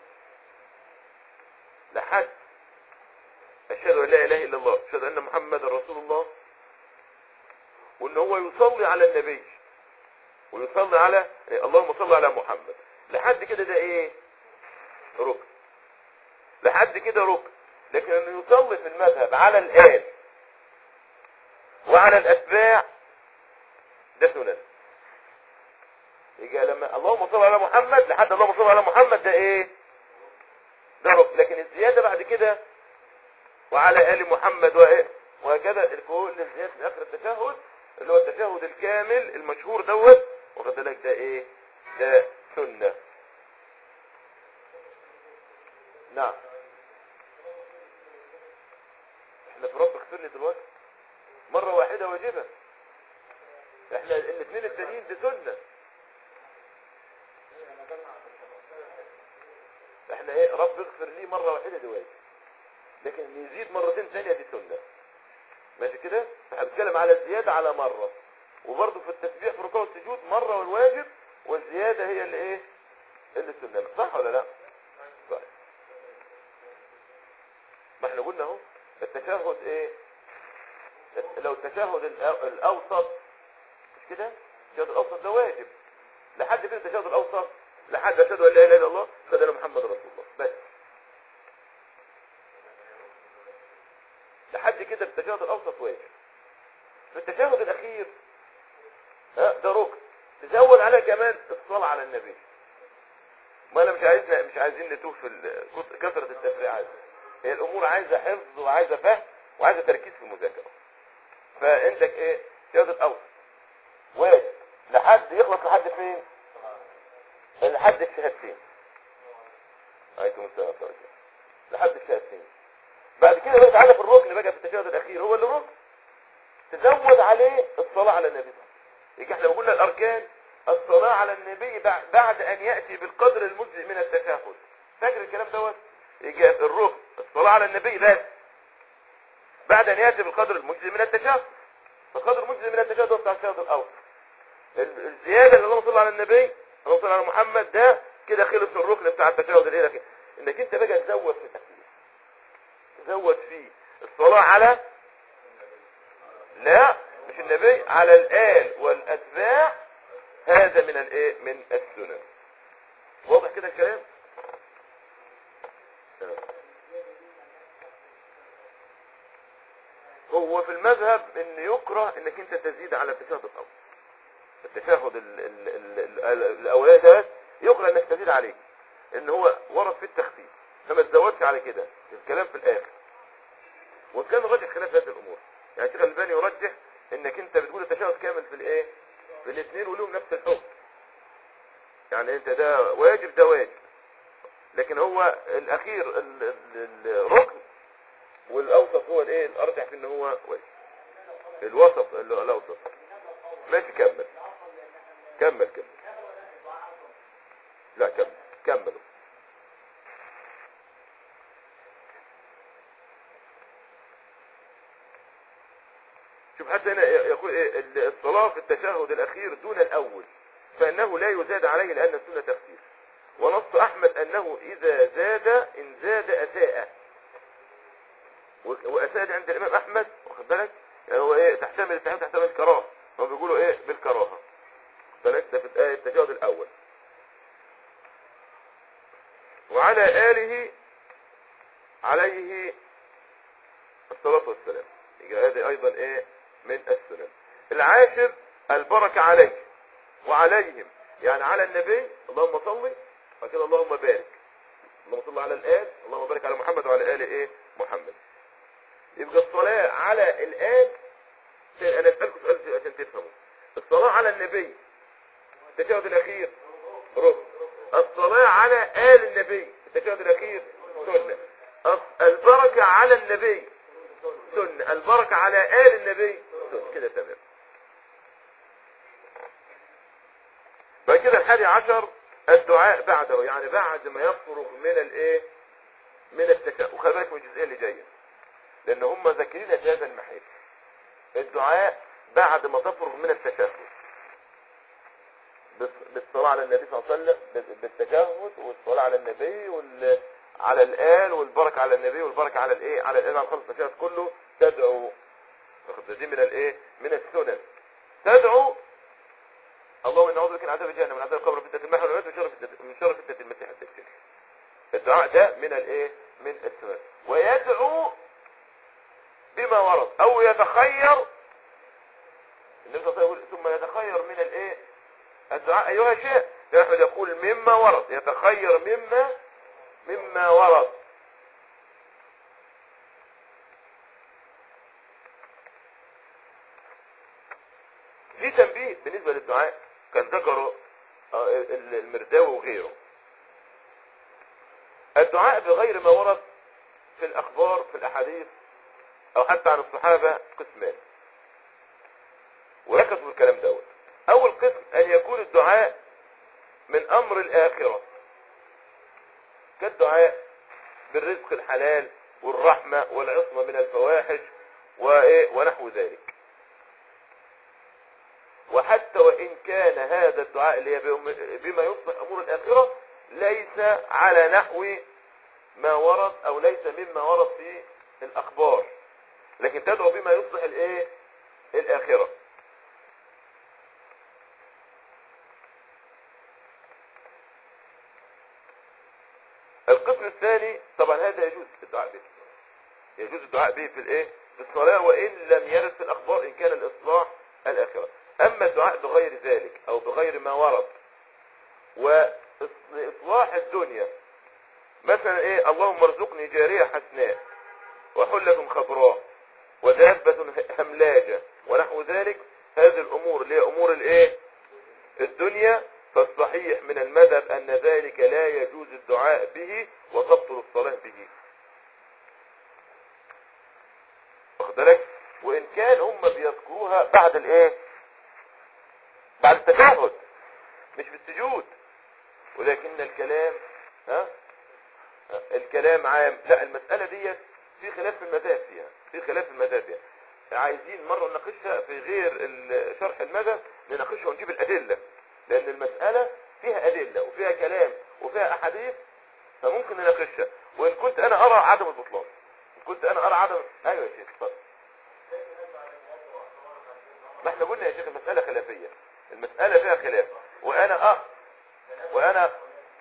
لحد اشهد ان لا اله الا الله اشهد ان محمد رسول الله وان هو يصلي على النبي ويصلي على إيه؟ اللهم صل على محمد لحد كده ده ايه ركن لحد كده ركن لكن انه يصلي في المذهب على الآل وعلى الأتباع ده سنن يجي لما اللهم صل على محمد لحد اللهم صل على محمد ده ايه ده ركن لكن الزيادة بعد كده وعلى آل محمد وإيه وهكذا كل الزيادة في آخر التشهد اللي هو التشهد الكامل المشهور دوت واخد بالك ده ايه ده سنة نعم احنا في رب اغفر لي دلوقتي مرة واحدة واجبة احنا الاثنين التانيين دي سنة احنا ايه رب اغفر لي مرة واحدة دي واجب لكن اللي يزيد مرتين تانية دي سنة ماشي كده احنا بنتكلم على الزيادة على مرة وبرضه في التسبيح في ركوع السجود مرة والواجب والزيادة هي اللي ايه اللي السنة صح ولا لا طيب ما احنا قلنا اهو التشهد ايه لو التشهد الأ- الاوسط مش كده التشهد الاوسط ده واجب لحد فين التشهد الاوسط لحد اشهد ان لا اله الا الله اشهد ان محمد رسول الله بس لحد كده التشهد الاوسط واجب في التشهد الاخير ها ده ركن تزود عليه كمان الصلاه على النبي ما انا مش عايزنا مش عايزين نتوه في ال- كثره التفريعات هي الامور عايزه حفظ وعايزه فهم وعايزه تركيز في المذاكره فعندك ايه شهاده الاوسط واجب لحد يخلص لحد فين لحد الشهادتين عليكم السلام ورحمه الله لحد الشهادتين بعد كده بقى تعالى في الركن بقى في التشهد الاخير هو اللي ركن تزود عليه الصلاه على النبي يجي احنا قلنا الاركان الصلاه على النبي بع- بعد ان ياتي بالقدر المجزئ من التشهد فاكر الكلام دوت يجي الركن الصلاه على النبي بس بعد ان ياتي بالقدر المجزئ من التشهد القدر المجزئ من التشهد هو بتاع التشهد الاول ال- الزياده اللي اللهم صل على النبي اللهم صل على محمد ده كده خلص الركن بتاع التشهد الايه لكن انك انت بقى تزود في الاخير تزود فيه الصلاه على لا مش النبي على الآل والأتباع هذا من الايه من السنن واضح كده الكلام تمام. هو في المذهب ان يكره انك انت تزيد على التشهد الاول التشهد ال- ال- ال- ال- الاولاني ده يكره انك تزيد عليه ان هو ورد في التخفيف فما تزودش على كده الكلام في الاخر وكان راجح خلاف هذه الامور يعني الشيخ الباني يرجح انك انت بتقول التشهد كامل في الايه في الاثنين ولهم نفس الحكم يعني انت ده واجب ده واجب لكن هو الاخير ال- ال- الركن والاوسط هو الايه الارجح في ان هو واجب الوسط اللي هو الاوسط ماشي كمل كمل كمل لا كمل كمل شوف حتى هنا يقول إيه الصلاة في التشهد الأخير دون الأول فإنه لا يزاد عليه لأن السنة تخفيف ونص أحمد أنه إذا زاد إن زاد أساء و- وأساء دي عند الإمام أحمد واخد بالك يعني هو إيه تحتمل التحمل تحتمل الكراهة هم بيقولوا إيه بالكراهة بالك ده في الآية التشهد الأول وعلى آله عليه الصلاة والسلام يبقى هذه أيضا إيه من السنن العاشر البركة عليه وعليهم يعني على النبي اللهم صل وكده اللهم بارك اللهم صل على الآل اللهم بارك على محمد وعلى آل إيه محمد على الآن انا اسألكم سؤال عشان تفهموا الصلاة على النبي التشهد الاخير ركن الصلاة على آل النبي التشهد الاخير سنة الص- البركة على النبي سنة البركة على آل النبي سنة كده تمام بعد كده الحادي عشر الدعاء بعده يعني بعد ما يفرغ من الايه من التشهد وخلي بالك من الجزئيه اللي جايه لان هم ذاكرين في هذا المحل الدعاء بعد ما تفرغ من التشهد بالص- بالصلاة على النبي صلى الله عليه وسلم بال- بالتشهد والصلاة على النبي وال على الآل والبركة على النبي والبركة على الايه على الآل على خلص التشهد كله تدعو واخد دي من الايه من السنن تدعو اللهم اني اعوذ بك من عذاب جهنم من عذاب القبر فتنة المحن والموت من شر فتنة من شر فتنة المسيح الدجال الدعاء ده من الايه من السنن ويدعو بما ورد او يتخير النبي صلى الله عليه وسلم يقول ثم يتخير من الايه الدعاء ايها شيء احمد يقول مما ورد يتخير مما مما ورد في تنبيه بالنسبة للدعاء كان ذكره آه، ال- المرداوي وغيره الدعاء بغير ما ورد في الأخبار في الأحاديث أو حتى عن الصحابة قسمان وركزوا في الكلام دوت أول قسم أن يكون الدعاء من أمر الآخرة كالدعاء بالرزق الحلال والرحمة والعصمة من الفواحش وإيه ونحو ذلك وحتى وإن كان هذا الدعاء اللي هي بم- بما يصلح أمور الآخرة ليس على نحو ما ورد أو ليس مما ورد في الأخبار لكن تدعو بما يصلح الإيه الآخرة القسم الثاني طبعا هذا يجوز الدعاء به يجوز الدعاء به في الايه في الصلاة وان لم يرد في الاخبار ان كان الاصلاح الاخرة اما الدعاء بغير ذلك او بغير ما ورد واصلاح الدنيا مثلا ايه اللهم ارزقني جارية حسناء وحلة خضراء ودابة هملاجة ونحو ذلك هذه الامور اللي هي امور الايه الدنيا فالصحيح من المذهب ان ذلك لا يجوز الدعاء به وتبطل الصلاة به واخد بالك وان كان هم بيذكروها بعد الايه بعد التشهد مش بالسجود ولكن الكلام ها ها، الكلام عام لا المسألة ديت في خلاف في المذاهب فيها في خلاف في المذاهب فيها عايزين مرة نناقشها في غير ال- شرح المذهب نناقشها ونجيب الأدلة لأن المسألة فيها أدلة وفيها كلام وفيها أحاديث فممكن نناقشها وإن كنت أنا أرى عدم البطلان إن كنت أنا أرى عدم أيوة يا شيخ اتفضل ما احنا قلنا يا شيخ المسألة خلافية المسألة فيها خلاف وأنا أه وأنا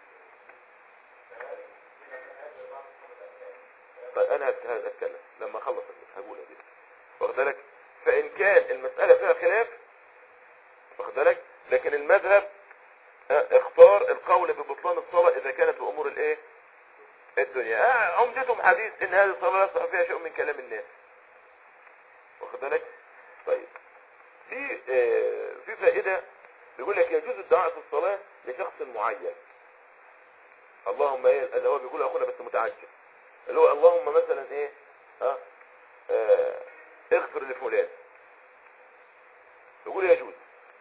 طيب أنا هت- هتكلم لما أخلص هقولها دي واخد بالك فإن كان المسألة فيها خلاف واخد بالك لكن المذهب آه، اختار القول ببطلان الصلاة إذا كانت بأمور الإيه الدنيا آه عمدتهم حديث إن هذه الصلاة لا يصح فيها شيء من كلام الناس واخد بالك طيب في آه في فائدة بيقول لك يجوز الدعاء في الصلاة لشخص معين اللهم ايه اللي هو بيقول اخونا بس متعجب اللي هو اللهم مثلا ايه ها آه اغفر لفلان يقول يجوز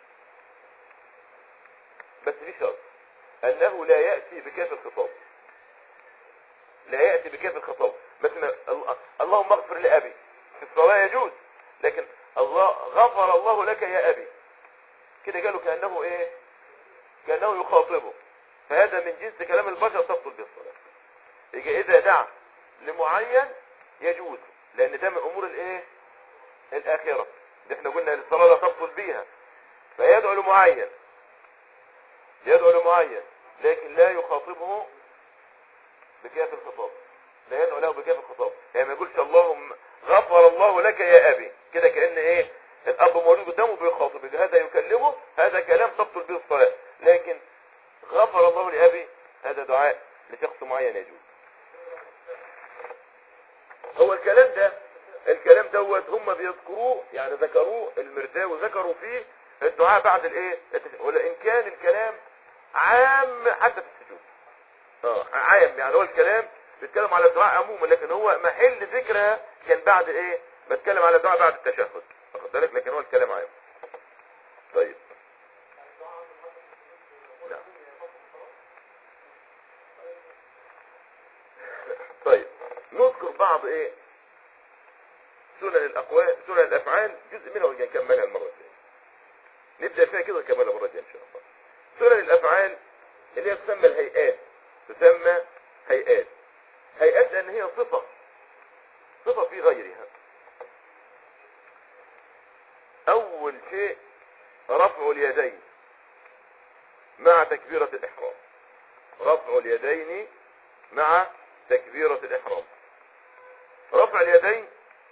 بس في شرط انه لا يأتي بكاف الخطاب لا يأتي بكاف الخطاب مثلا ال- اللهم اغفر لأبي في الصلاة يجوز لكن الله غفر الله لك يا أبي كده قالوا كأنه ايه كأنه يخاطبه فهذا من جنس كلام البشر تبطل به الصلاة يجي إذا دعا لمعين يجوز لأن ده من أمور الإيه الآخرة ده احنا قلنا الصلاة لا تبطل بيها فيدعو لمعين يدعو لمعين لكن لا يخاطبه بكاف الخطاب لا يدعو له بكاف الخطاب يعني ما يقولش اللهم غفر الله لك يا أبي كده كأن إيه الأب موجود قدامه بيخاطب يبقى هذا يكلمه هذا كلام تبطل به الصلاة لكن غفر الله لأبي هذا دعاء لشخص معين يجوز هو الكلام ده الكلام دوت هم بيذكروه يعني ذكروه المرداوي ذكروا فيه الدعاء بعد الايه التش- ولئن كان الكلام عام حتى في السجود اه عام يعني هو الكلام بيتكلم على الدعاء عموما لكن هو محل ذكرها كان بعد ايه بتكلم على الدعاء بعد التشهد واخد بالك لكن هو الكلام عام طيب نعم. طيب نذكر بعض ايه سنن الاقوال سنن الافعال جزء منها ونكملها المره الجايه نبدا فيها كده ونكملها المره الجايه ان شاء الله سنن الافعال اللي هي تسمى الهيئات تسمى هيئات هيئات لان هي صفه صفه في غيرها اول شيء رفع اليدين مع تكبيره الاحرام رفع اليدين مع تكبيره الاحرام رفع اليدين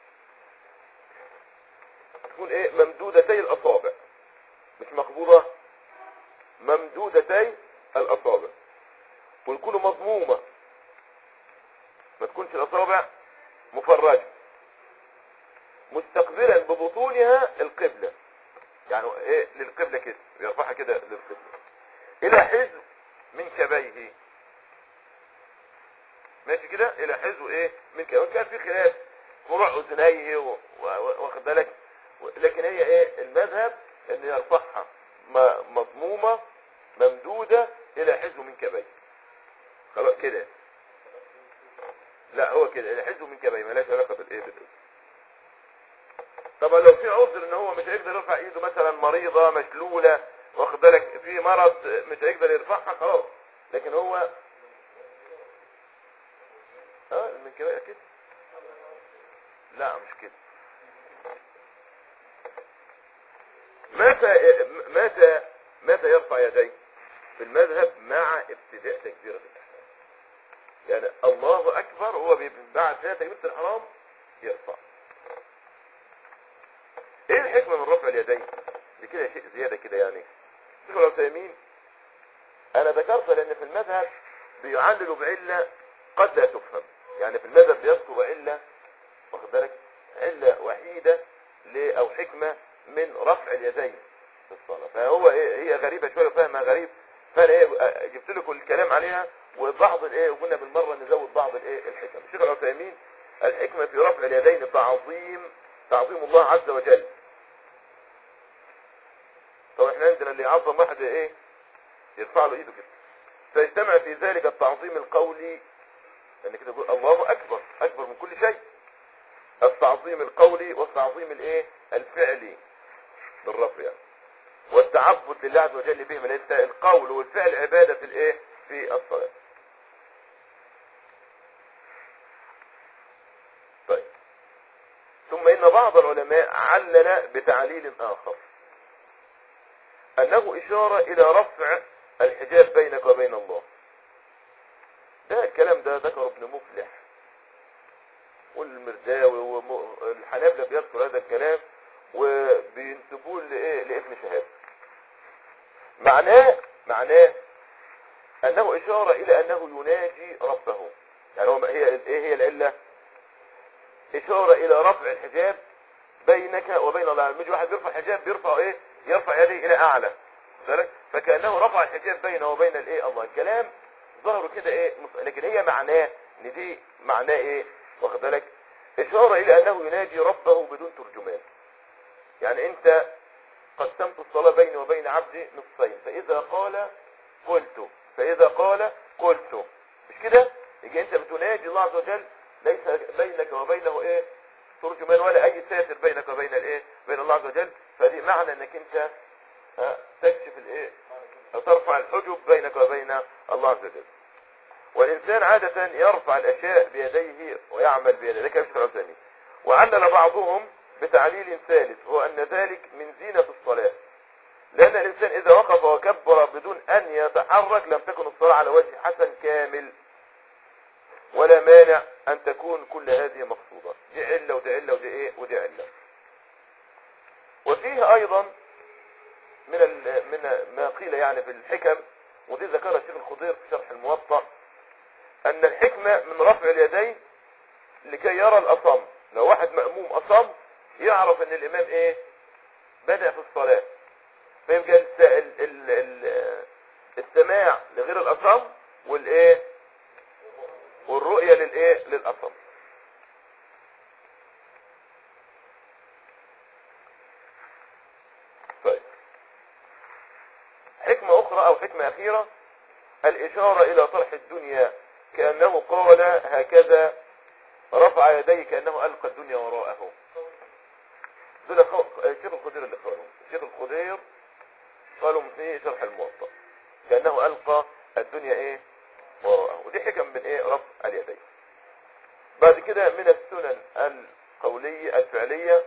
تكون ايه ممدودتي الاصابع مش مقبوضة ممدودتي الاصابع ويكونوا مضمومة ما تكونش الاصابع مفرجة مستقبلا ببطونها القبلة يعني ايه للقبلة كده بيرفعها كده للقبلة الى حزب من كبيه ماشي كده الى حزب ايه من كبيه وكان في خلاف فروع اذنيه و- و- واخد بالك و- لكن هي ايه المذهب ان يرفعها م- مضمومة ممدودة الى حزب من كبيه خلاص كده لا هو كده الى حزب من كبيه مالهاش علاقة بالايه بالإذن. طبعا لو في عذر ان هو مش هيقدر يرفع ايده مثلا مريضة مشلولة واخد بالك في مرض مش هيقدر يرفعها خلاص لكن هو اه من كده كده لا مش كده متى متى متى يرفع يديه في المذهب مع ابتداء تكبيرة الإحرام يعني الله أكبر هو بي- بعد ذلك تكبيرة الإحرام يرفع ايه الحكمة من رفع اليدين دي كده شيء زيادة كده يعني شوفوا لو تيمين انا ذكرت لان في المذهب بيعللوا بعلة قد لا تفهم يعني في المذهب بيذكروا علة واخد بالك علة وحيدة ل- او حكمة من رفع اليدين في الصلاة فهو ايه هي غريبة شوية فهمها غريب فانا ايه آه، جبت لكم الكلام عليها وبعض الايه وقلنا بالمرة نزود بعض الايه الحكم الشيخ العثيمين الحكمة في رفع اليدين تعظيم تعظيم الله عز وجل طب احنا عندنا اللي يعظم واحد ايه يرفع له ايده كده فيجتمع في ذلك التعظيم القولي ان كده يقول الله اكبر اكبر من كل شيء التعظيم القولي والتعظيم الايه الفعلي بالرفع يعني والتعبد لله عز وجل بهم ليس القول والفعل عبادة في الايه في الصلاة طيب ثم ان بعض العلماء علل بتعليل اخر انه اشارة الى رفع الحجاب بينك وبين الله ده الكلام ده ذكره ابن مفلح والمرداوي والحنابلة بيذكر هذا الكلام وبينسبوه لايه لابن شهاب معناه معناه انه اشارة الى انه يناجي ربه يعني هو هي ايه هي العلة اشارة الى رفع الحجاب بينك وبين الله مش واحد بيرفع حجاب بيرفع ايه يرفع يديه الى اعلى ذلك فكانه رفع الحجاب بينه وبين الايه الله الكلام ظهروا كده ايه مص- لكن هي معناه ان دي معناه ايه واخد بالك اشاره الى انه يناجي ربه بدون ترجمان يعني انت قسمت الصلاه بيني وبين عبدي نصفين فاذا قال قلت فاذا قال قلت مش كده يجي انت بتناجي الله عز وجل ليس بينك وبينه ايه ترجمان ولا اي ساتر بينك وبين الايه بين الله عز وجل فدي معنى انك انت ها، تكشف الايه ترفع الحجب بينك وبين الله عز وجل والإنسان عادة يرفع الأشياء بيديه ويعمل بيديه ذلك يشرع الثاني وعلل بعضهم بتعليل ثالث هو أن ذلك من زينة الصلاة لأن الإنسان إذا وقف وكبر بدون أن يتحرك لم تكن الصلاة على وجه حسن كامل ولا مانع أن تكون كل هذه مقصودة دي علة ودي علة ودي إيه ودي علة وفيه أيضا من ال- من ما قيل يعني في الحكم ودي ذكرها الشيخ الخضير في شرح الموطأ أن الحكمة من رفع اليدين لكي يرى الأصم لو واحد مأموم أصم يعرف ان الامام ايه بدأ في الصلاة فيبقى الس- ال- ال- ال- السماع لغير الأصم والايه والرؤية للايه للأصم طيب حكمة أخرى أو حكمة أخيرة الإشارة إلى طرح الدنيا كأنه قال هكذا رفع يديه كأنه ألقى الدنيا وراءه دول خو- الشيخ الخدير اللي قالوا الشيخ الخدير قالوا في شرح الموطأ كأنه ألقى الدنيا إيه وراءه ودي حكم من إيه رفع اليدين بعد كده من السنن القولية الفعلية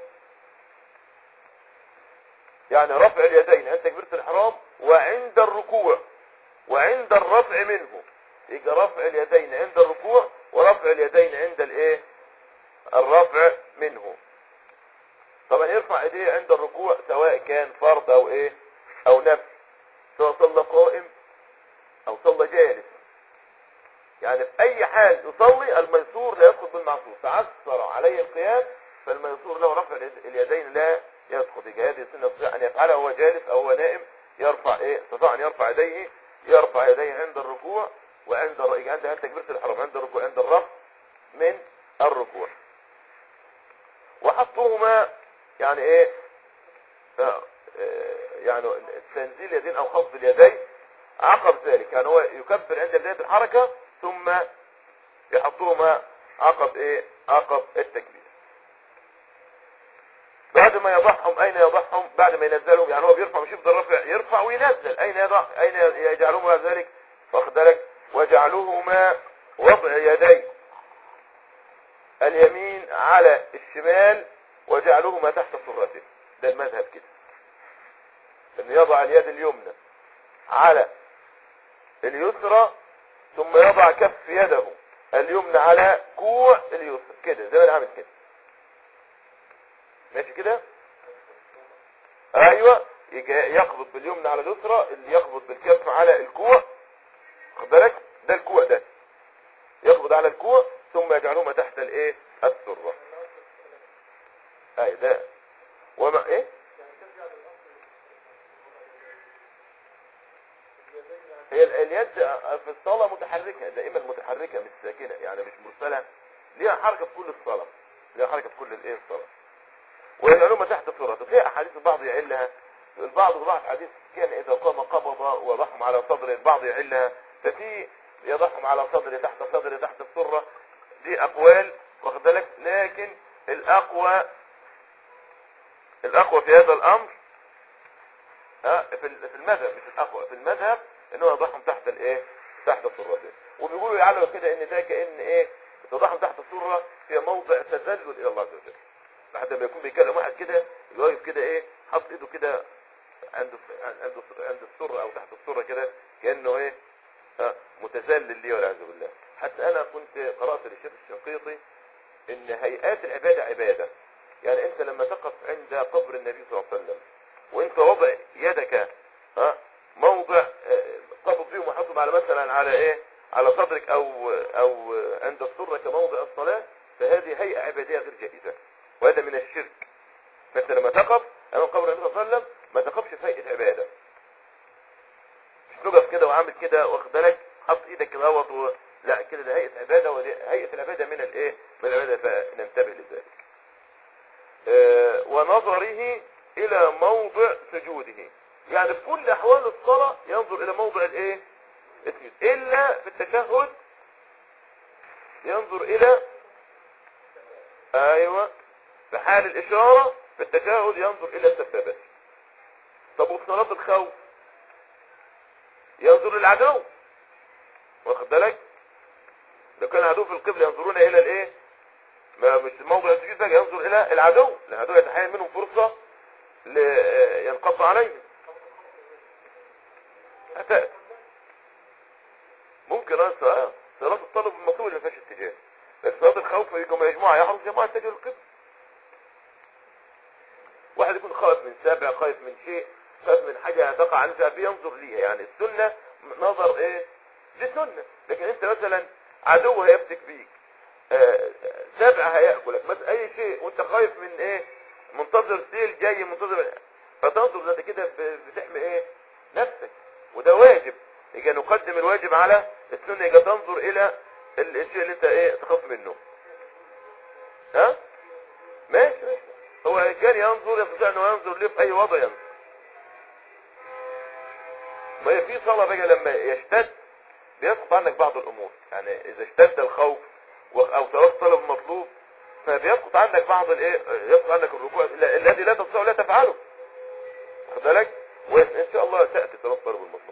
يعني رفع اليدين عند تكبيرة الإحرام وعند الركوع وعند الرفع منه يبقى رفع اليدين عند الركوع ورفع اليدين عند الايه الرفع منه طبعا يرفع ايديه عند الركوع سواء كان فرض او ايه او نفل سواء صلى قائم او صلى جالس يعني في اي حال يصلي الميسور لا يسقط بالمعصور تعثر عليه القيام فالميسور له رفع اليد- اليدين لا يسقط يبقى هذه السنه يستطيع ان يفعلها وهو جالس او هو نائم يرفع ايه استطاع ان يرفع يديه يرفع يديه عند الركوع وعند الر- يبقى عند عند تكبيره الاحرام عند الركوع عند الرفع من الركوع وحطهما يعني ايه آه، آه، يعني تنزيل اليدين او خفض اليدين عقب ذلك يعني هو يكبر عند بداية الحركة ثم يحطهما عقب ايه عقب التكبير بعد ما يضعهم اين يضعهم بعد ما ينزلهم يعني هو بيرفع مش يفضل رفع يرفع وينزل اين يضع اين يجعلهما ذلك واخد بالك وجعلهما وضع يدي اليمين على الشمال وجعلهما تحت سرته ده المذهب كده ان يضع اليد اليمنى على اليسرى ثم يضع كف يده اليمنى على كوع اليسرى كده زي ما انا عامل كده ماشي كده ايوه يجي يقبض باليمنى على اليسرى اللي يقبض بالكف على الكوع خد بالك ده الكوع ده يقبض على الكوع ثم يجعلهما تحت الايه السره اي ده وما ايه هي ال- اليد في الصلاة متحركة دائما متحركة مش ساكنة يعني مش مرسلة ليها حركة في كل الصلاة ليها حركة في كل الايه الصلاة ويجعلهما تحت صورته في احاديث البعض يعلها البعض ضعف حديث كان اذا قام قبض وضعهم على صدره البعض يعلها ففي يضعهم على صدره تحت صدره تحت السرة دي اقوال واخد بالك لكن الاقوى الاقوى في هذا الامر ها في ال- في المذهب مش الاقوى في المذهب ان هو يضعهم تحت الايه تحت السرتين وبيقولوا يعلموا كده ان ده كان ايه تضعهم تحت السره في موضع تذلل الى الله عز وجل لحد ما يكون بيكلم واحد كده واقف كده ايه حط ايده كده عند عند عند السره او تحت السره كده كانه ايه ها، متذلل ليه والعياذ بالله حتى انا كنت قرات للشيخ الشنقيطي ان هيئات العباده عباده يعني انت لما تقف عند قبر النبي صلى الله عليه وسلم وانت وضع يدك ها موضع آه، قبض فيهم وحطهم على مثلا على ايه على صدرك او او عند السره كموضع الصلاه فهذه هيئه عباديه غير جائزه وهذا من الشرك فانت لما تقف امام قبر النبي صلى الله عليه وسلم ما تقفش في هيئه عباده مش تقف كده وعامل كده واخد بالك حط ايدك كده اهوت و... لا كده ده هيئه عباده ودي هيئه العباده من الايه من العباده فننتبه لذلك آه، ونظره الى موضع سجوده يعني في كل احوال الصلاة ينظر الى موضع الايه السجود الا في التشهد ينظر الى ايوه في حال الاشارة في التشهد ينظر الى السبابة طب وفي صلاة الخوف ينظر للعدو واخد بالك لو كان عدو في القبل ينظرون الى الايه ما مش موضع السجود بقى ينظر الى العدو العدو يتحين منهم فرصة ل- ينقض عليهم هتأتي ممكن اه صلاة صلاة الطلب المطلوب اللي ما فيهاش اتجاه بس صلاة الخوف يجوا مجموعة يحرص جماعة اتجاه القبل واحد يكون خايف من سابع خايف من شيء خايف من حاجة تقع عنه بينظر ليها يعني السنة نظر ايه دي سنة لكن انت مثلا عدو هيفتك بيك آه، سبع هياكلك مثلا اي شيء وانت خايف من ايه منتظر سيل جاي منتظر فتنظر زي كده ب- بتحمي ايه نفسك وده واجب يجي نقدم الواجب على السنه يجي تنظر الى ال- الشيء اللي انت ايه تخاف منه ها ماشي ماشي. هو كان ينظر يستطيع انه ينظر ليه في اي وضع ينظر ما هي في صلاة بقى لما يشتد بيسقط عنك بعض الامور يعني اذا اشتد الخوف و- او تركت طلب مطلوب فبيسقط عنك بعض الايه يسقط عنك الركوع ال- الذي لا تستطيع لا تفعله واخد بالك وان شاء الله تاتي صلاة طلب المطلوب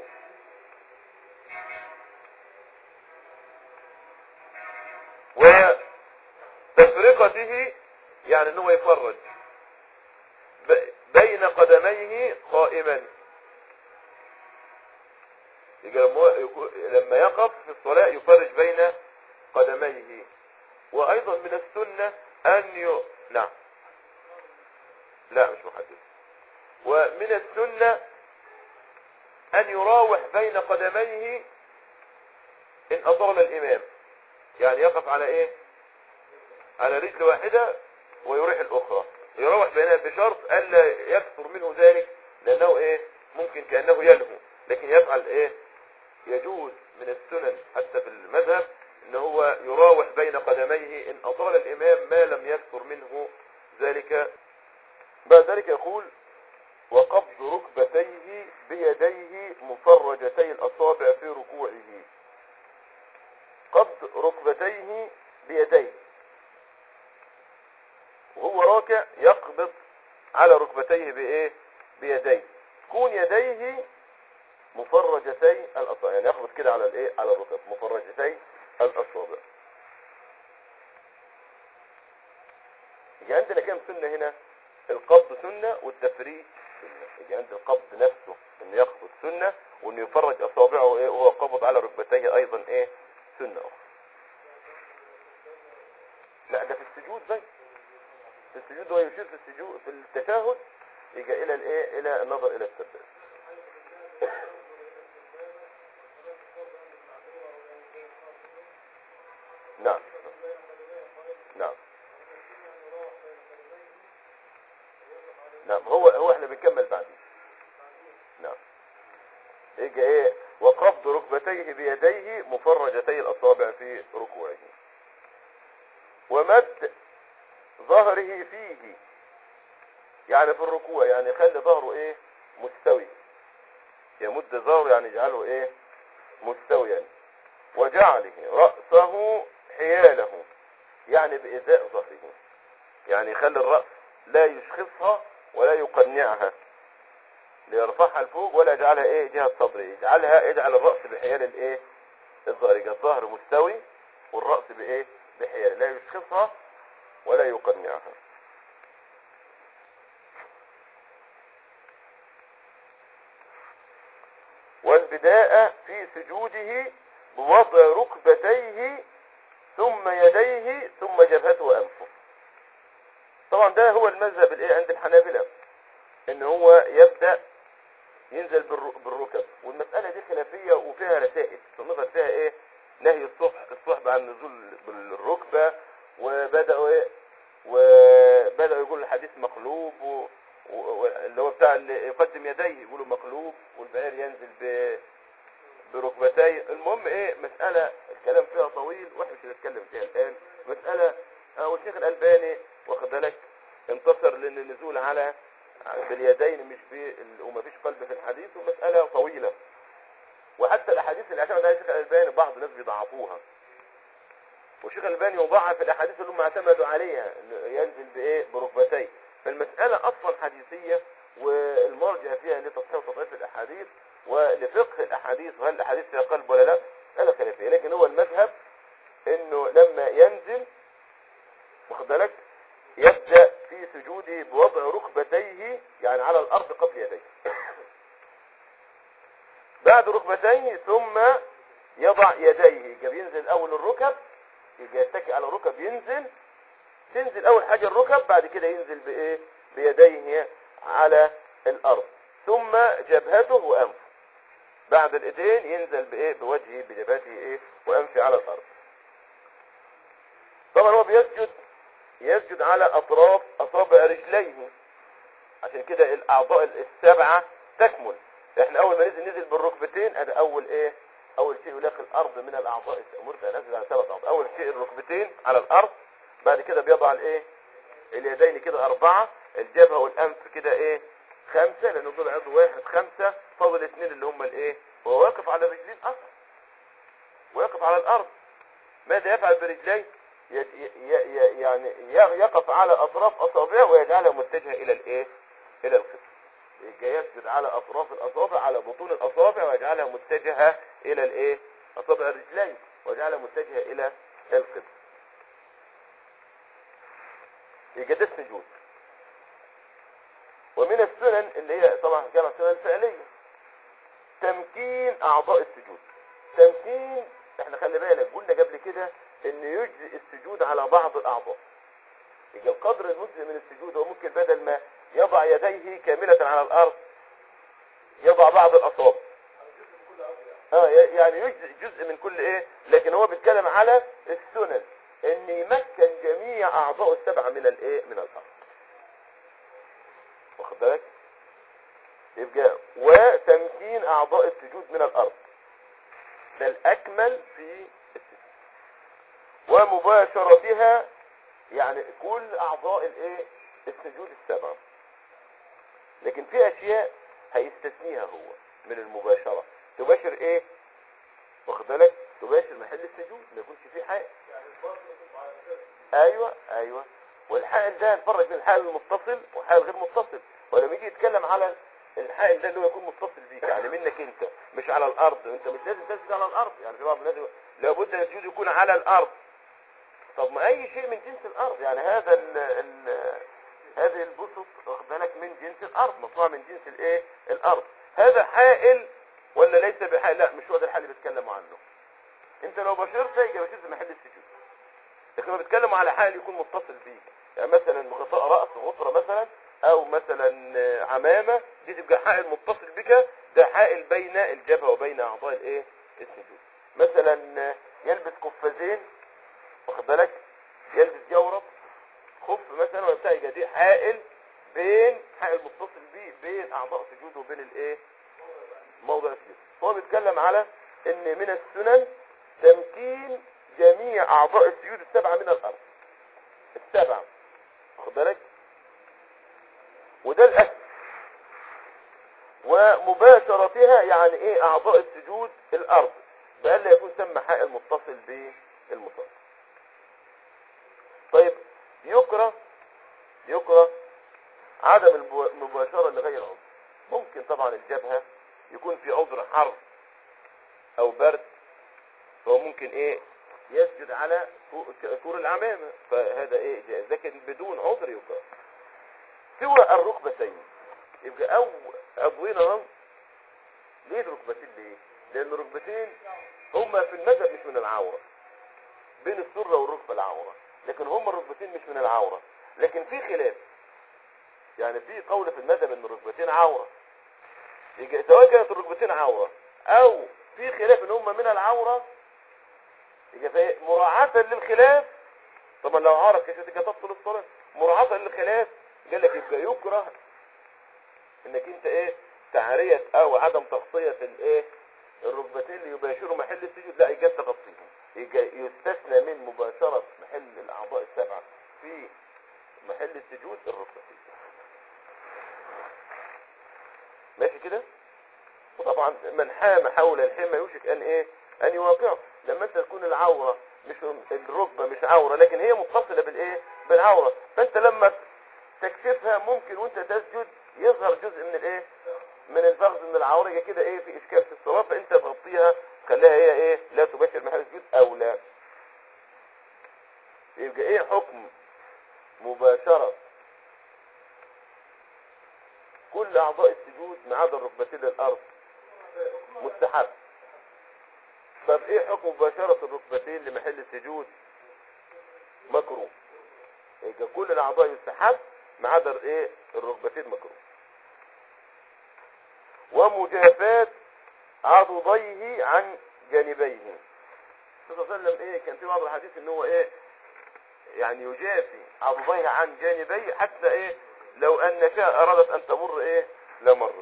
وتفرقته يعني ان هو يفرج ب- بين قدميه قائما يجي لما هو يكو- لما يقف في الصلاة يفرج بين قدميه وأيضا من السنة أن ي... نعم لا مش محدد ومن السنة أن يراوح بين قدميه إن أطال الإمام يعني يقف على إيه على رجل واحدة ويريح الأخرى يروح بينها بشرط ألا يكثر منه ذلك لأنه إيه ممكن كأنه يلهو لكن يفعل إيه يجوز من السنن حتى في المذهب ان هو يراوح بين قدميه ان اطال الامام ما لم يكثر منه ذلك بعد ذلك يقول وقبض ركبتيه بيديه مفرجتي الاصابع في ركوعه قبض ركبتيه بيديه وهو راكع يقبض على ركبتيه بايه بيديه تكون يديه مفرجتي الاصابع يعني يخبط كده على الايه على الركب مفرجتي الاصابع يجي عندنا كام سنه هنا القبض سنه والتفريج سنه يجي عند القبض نفسه انه يقبض سنه وانه يفرج اصابعه ايه وهو قبض على ركبتيه ايضا ايه سنه اخرى لا ده في السجود بس في السجود هو يشير في السجود في التشهد يجي الى الايه الى النظر الى السبب نعم نعم نعم هو هو احنا بنكمل بعدين نعم يجي ايه وقبض ركبتيه بيديه مفرجتي الاصابع في ركوعه ومد ظهره فيه يعني في الركوع يعني يخلي ظهره ايه مستوي يمد ظهره يعني يجعله ايه مستويا وجعله رأسه حياله يعني بإزاء ظهره يعني يخلي الرأس لا يشخصها ولا يقنعها ليرفعها لفوق ولا يجعلها ايه جهة صدره يجعلها يجعل الرأس بحيال الايه الظهر يبقى الظهر مستوي والرأس بايه بحيال لا يشخصها ولا يقنعها والبداء في سجوده بوضع ركبتيه ثم يديه ثم جبهته وانفه طبعا ده هو المذهب الايه عند الحنابلة ان هو يبدأ ينزل بالر- بالركب والمسألة دي خلافية وفيها رسائل صنفت فيها ايه نهي الصبح الصحب عن النزول بالركبة وبدأوا ايه وبدأوا يقولوا الحديث مقلوب و... و... و- اللي هو بتاع اللي يقدم يديه يقولوا مقلوب والبعير ينزل ب... بركبتيه المهم ايه مسألة الكلام فيها طويل واحنا مش هنتكلم فيها الآن مسألة آه، والشيخ الألباني واخد بالك انتصر لأن النزول على باليدين مش بال... ومفيش قلب في الحديث ومسألة طويلة وحتى الأحاديث اللي اعتمد عليها الشيخ الألباني بعض الناس بيضعفوها والشيخ الألباني يضعف الأحاديث اللي هم اعتمدوا عليها إنه ينزل بإيه بركبتيه فالمسألة أصلا حديثية والمرجع فيها لتصحيح وتضعيف الأحاديث ولفقه الأحاديث وهل الأحاديث فيها قلب ولا لا مسألة خلافية لكن هو المذهب إنه لما ينزل واخد بالك يبدأ في سجوده بوضع ركبتيه يعني على الأرض قبل يديه بعد ركبتيه ثم يضع يديه يبقى ينزل أول الركب يبقى يتكئ على الركب ينزل تنزل أول حاجة الركب بعد كده ينزل بإيه بيديه على الأرض ثم جبهته وأنفه بعد الإيدين ينزل بإيه بوجهه بجبهته إيه وأنفه على الأرض طبعا هو بيسجد يسجد على اطراف اصابع رجليه عشان كده الاعضاء السبعه تكمل احنا اول ما نزل نزل بالركبتين ادي اول ايه اول شيء يلاقي الارض من الاعضاء امرت ان انزل على سبعه اعضاء اول شيء الركبتين على الارض بعد كده بيضع الايه اليدين كده اربعه الجبهه والانف كده ايه خمسه لانه دول عضو واحد خمسه فاضل اثنين اللي هم الايه وهو واقف على رجلين اصلا ويقف على الارض ماذا يفعل برجليه ي- ي- ي- يعني ي- يقف على اطراف اصابعه ويجعلها متجهه الى الايه الى القبله يبقى يسجد على اطراف الاصابع على بطون الاصابع ويجعلها متجهه الى الايه اصابع الرجلين ويجعلها متجهه الى القبله يبقى ده السجود ومن السنن اللي هي طبعا كانت سنن فعليه تمكين اعضاء السجود تمكين احنا خلي بالك قلنا قبل كده ان يجزئ السجود على بعض الاعضاء يبقى القدر المجزئ من السجود هو ممكن بدل ما يضع يديه كاملة على الارض يضع بعض الاصابع اه ي- يعني يجزئ جزء من كل ايه لكن هو بيتكلم على السنن ان يمكن جميع اعضاء السبعه من الايه من الارض واخد بالك يبقى وتمكين اعضاء السجود من الارض ده الاكمل في السجود ومباشرتها يعني كل اعضاء الايه السجود السبعه لكن في اشياء هيستثنيها هو من المباشره تباشر ايه واخد بالك تباشر محل السجود ما يكونش فيه حائل ايوه ايوه والحائل ده نفرق بين الحائل المتصل والحائل غير متصل ولما يجي يتكلم على الحائل ده اللي هو يكون متصل بيك يعني منك انت مش على الارض انت مش لازم تسجد على الارض يعني في بعض الناس يقول لابد ان السجود يكون على الارض طب ما اي شيء من جنس الارض يعني هذا ال ال هذه البسط واخد بالك من جنس الارض مصنوع من جنس الايه الارض هذا حائل ولا ليس بحائل لا مش هو ده الحائل اللي بيتكلموا عنه انت لو بشرت يبقى بشرت محل السجود لكن لما بيتكلموا على حائل يكون متصل بيك يعني مثلا غطاء راس غطره مثلا او مثلا آه، عمامه دي تبقى حائل متصل بك ده حائل بين الجبهه وبين اعضاء الايه السجود مثلا آه، يلبس قفازين واخد بالك يلبس جورب خف مثلا ولا بتاع يبقى دي حائل بين حائل متصل بيه بين اعضاء سجوده وبين الايه موضع السجود هو بيتكلم على ان من السنن تمكين جميع اعضاء السجود السبعه من الارض السبعه واخد بالك وده الاهل ومباشرتها يعني ايه اعضاء السجود الارض بألا يكون ثم حائل متصل بالمصاب طيب يكره يكره عدم الب- المباشرة لغير عذر ممكن طبعا الجبهة يكون في عذر حر او برد فهو ممكن ايه يسجد على طو- طور العمامة فهذا ايه جائز لكن بدون عذر يكره سوى الركبتين يبقى او عضوين اهم ليه الركبتين ليه لان الركبتين هما في المذهب مش من العورة بين السرة والركبة العورة لكن هما الركبتين مش من العورة لكن في خلاف يعني في قول في المذهب ان الركبتين عورة يبقى سواء كانت الركبتين عورة او في خلاف ان هما من العورة يبقى في- مراعاة للخلاف طبعا لو عارف كيف تبقى تفصل الصلاة مراعاة للخلاف قال لك يبقى يكره انك انت ايه تعرية او عدم تغطية الايه الركبتين اللي يباشروا محل السجود لا يجب تغطيهم يجي- يستثنى من مباشرة محل الاعضاء السبعة في محل السجود الركبتين ماشي كده وطبعا من حام حول الحمى يوشك ان ايه ان يواقعه لما انت تكون العورة مش الركبة مش عورة لكن هي متصلة بالايه بالعورة فانت لما تكشفها ممكن وانت تسجد يظهر جزء من الايه من الفخذ من العورة يبقى كده ايه في اشكال في الصلاة فانت تغطيها خليها هي ايه لا تباشر محل السجود او لا يبقى ايه حكم مباشرة كل اعضاء السجود ما عدا الركبتين للارض مستحب طب ايه حكم مباشرة الركبتين لمحل السجود مكروه يبقى كل الاعضاء يستحب ما عدا الايه الركبتين مكروه ومجافاة عضديه عن جانبيه الرسول صلى الله عليه وسلم ايه كان في بعض الحديث ان هو ايه يعني يجافي عضديه عن جانبيه حتى ايه لو ان فيها ارادت ان تمر ايه لمرت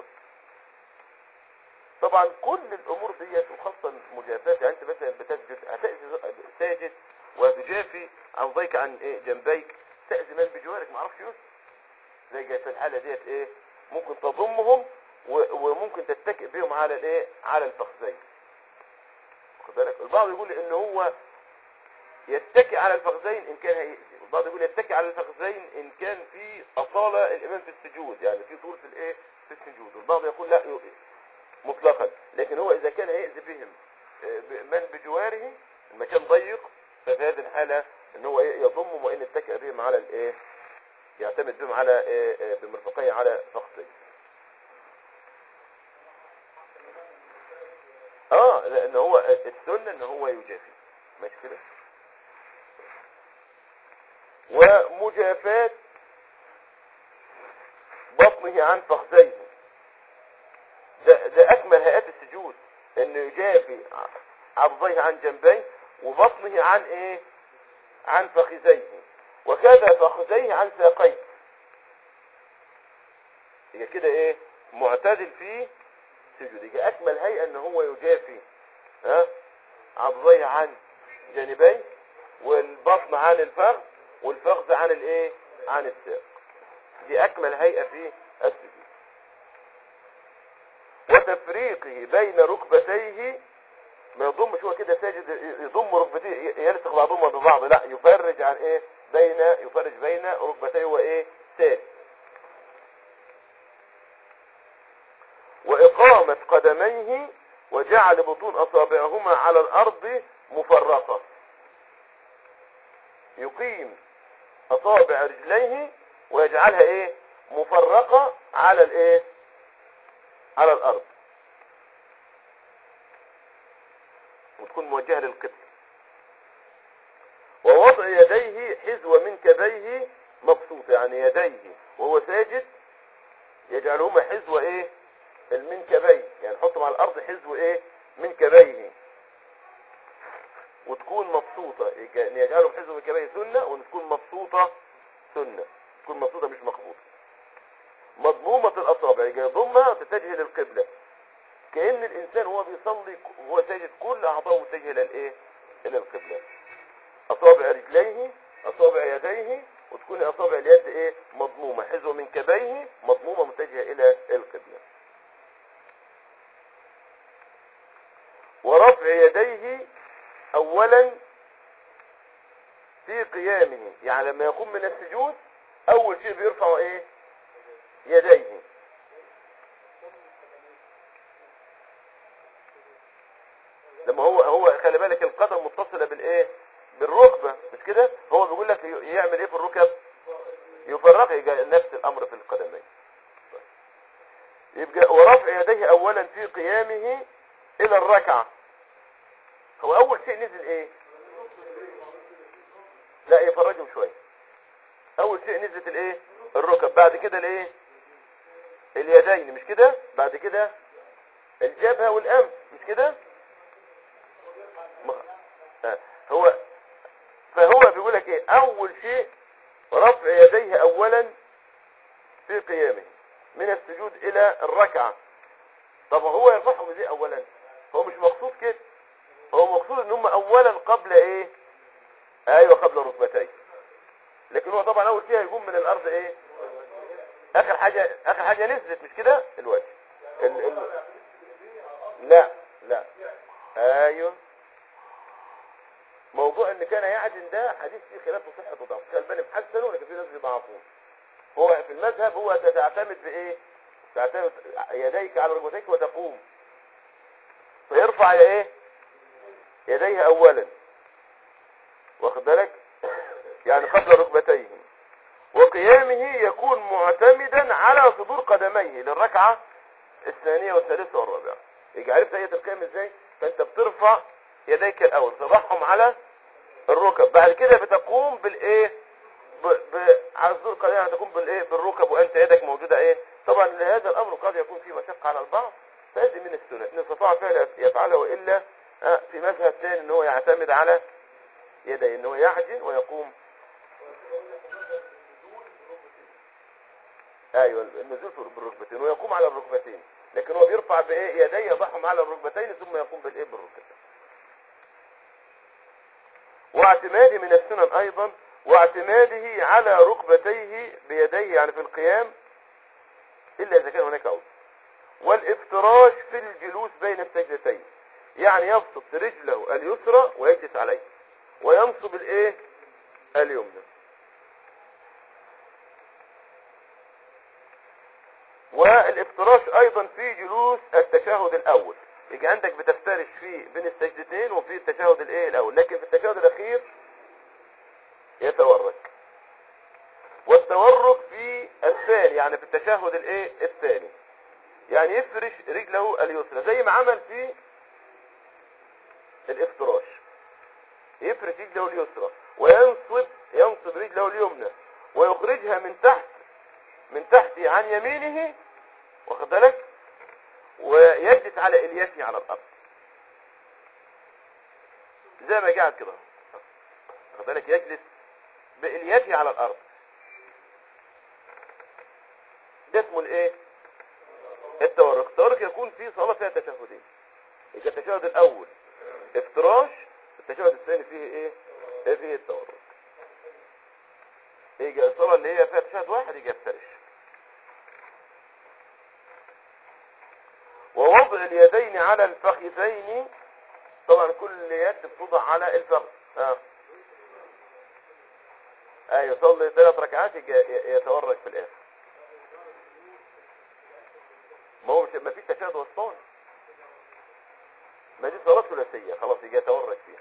طبعا كل الامور ديت وخاصه المجافات يعني انت مثلا بتسجد هتأذي ساجد وتجافي عضديك عن ايه جنبيك تأذي من بجوارك ما اعرفش يوسف زي جاي في الحاله ديت ايه ممكن تضمهم و- وممكن تتكئ بهم على الايه على الفخذين واخد بالك البعض يقول ان هو يتكئ على الفخذين ان كان هيأذي والبعض يقول يتكئ على الفخذين ان كان في اطاله الامام في السجود يعني في طول في الايه في السجود والبعض يقول لا ي- مطلقا لكن هو اذا كان هيأذي بهم آه، ب- من بجواره المكان ضيق ففي هذه الحاله ان هو إيه يضمهم وان اتكئ بهم على الايه يعتمد بهم على إيه إيه بمرفقيه على فخذيه اه لان هو السنه ان هو يجافي ماشي كده ومجافاة بطنه عن فخذيه ده, ده اكمل هيئات السجود انه يجافي عرضيه عن جنبيه وبطنه عن ايه عن فخذيه وكذا فخذيه عن ساقيه يبقى كده ايه معتدل في سجود يبقى اكمل هيئه ان هو يجافي ها عضيه عن جانبيه والبطن عن الفخذ والفخذ عن الايه عن الساق دي اكمل هيئه في السجود وتفريقه بين ركبتيه ما يضمش هو كده ساجد يضم ركبتيه يلصق بعضهما ببعض لا يفرج عن ايه بين يفرج بين ركبتيه وايه ساجد وإقامة قدميه وجعل بطون أصابعهما على الأرض مفرقة يقيم أصابع رجليه ويجعلها إيه مفرقة على الإيه على الأرض وتكون موجهة للقبلة ووضع يديه حذو منكبيه مبسوطة يعني يديه وهو ساجد يجعلهما حذو ايه المنكبين يعني نحطهم على الارض حذو ايه منكبيه وتكون مبسوطة يج- ان يجعلهم حذو منكبيه سنة وان تكون مبسوطة سنة تكون مبسوطة مش مخبوطة مضمومة الاصابع يجي يضمها تتجه للقبلة كأن الانسان وهو بيصلي ك- وهو ساجد كل اعضائه متجهة للايه الى القبلة اصابع رجليه اصابع يديه وتكون اصابع اليد ايه مضمومة حذو منكبيه مضمومة متجهة الى القبلة ورفع يديه اولا في قيامه يعني لما يقوم من السجود اول شيء بيرفع ايه يديه لما هو هو خلي بالك القدم متصلة بالايه بالركبة مش كده هو بيقول لك ي- يعمل ايه في الركب يفرق يبقى نفس الامر في القدمين يبقى ورفع يديه اولا في قيامه الى الركعة هو اول شيء نزل ايه لا يفرجهم شوية اول شيء نزلت الايه الركب بعد كده الايه اليدين مش كده بعد كده الجبهة والانف مش كده ما- آه. هو فهو بيقول لك ايه اول شيء رفع يديه اولا في قيامه من السجود الى الركعة طب هو يرفعهم ازاي اولا هو مش مقصود كده هو مقصود ان هم اولا قبل ايه ايوه قبل ركبتيه لكن هو طبعا اول شيء هيقوم من الارض ايه اخر حاجة اخر حاجة نزلت مش كده الوجه ال... ال... لا لا ايوه موضوع ان كان يعدن ده حديث فيه خلاف في صحة وضعف الألباني محسنه لكن في ناس بيضعفوه هو في المذهب هو تعتمد بايه تعتمد يديك على ركبتيك وتقوم فيرفع ايه يديه اولا واخد بالك يعني قبل ركبتيه وقيامه يكون معتمدا على صدور قدميه للركعة الثانية والثالثة والرابعة يجي عرفت ايه القيام ازاي فانت بترفع يديك الاول تضعهم على الركب بعد كده بتقوم بالايه ب... ب... على صدور القدمين يعني تقوم بالايه بالركب وانت يدك موجودة ايه طبعا لهذا الامر قد يكون فيه مشقة على البعض فهذه من السنة ان استطاع فعلا يفعله والا آه، في مذهب ثاني ان هو يعتمد على يديه ان هو يعجن ويقوم ايوه النزول في- بالركبتين ويقوم على الركبتين لكن هو بيرفع بايه يديه يضعهم على الركبتين ثم يقوم بالايه بالركبتين واعتماده من السنن ايضا واعتماده على ركبتيه بيديه يعني في القيام الا اذا كان هناك عذر والافتراش في الجلوس بين السجدتين يعني يبسط رجله اليسرى ويجلس عليه وينصب الايه اليمنى والافتراش ايضا في جلوس التشهد الاول يجي عندك بتفترش في بين السجدتين وفي التشهد الايه الاول لكن في التشهد الاخير يتورك والتورك في الثاني يعني في التشهد الايه الثاني يعني يفرش رجله اليسرى زي ما عمل في الافتراش يفرش رجله اليسرى وينصب ينصب رجله اليمنى ويخرجها من تحت من تحت عن يمينه واخد بالك ويجلس على اليته على الارض زي ما قاعد كده واخد بالك يجلس باليته على الارض ده اسمه الايه التورك التورك يكون في صلاه فيها تشهدين يبقى التشهد الاول افتراش التشهد الثاني فيه ايه فيه التورك يجي الصلاه اللي هي فيها تشهد واحد يجي يفترش ووضع اليدين على الفخذين طبعا كل يد بتوضع على الفخذ اه ايوه يصلي ثلاث ركعات يجي ي- يتورك في الاخر ما هو مش ما فيش تشهد وسطاني ما دي صلاة ثلاثية خلاص يجي يتورك فيها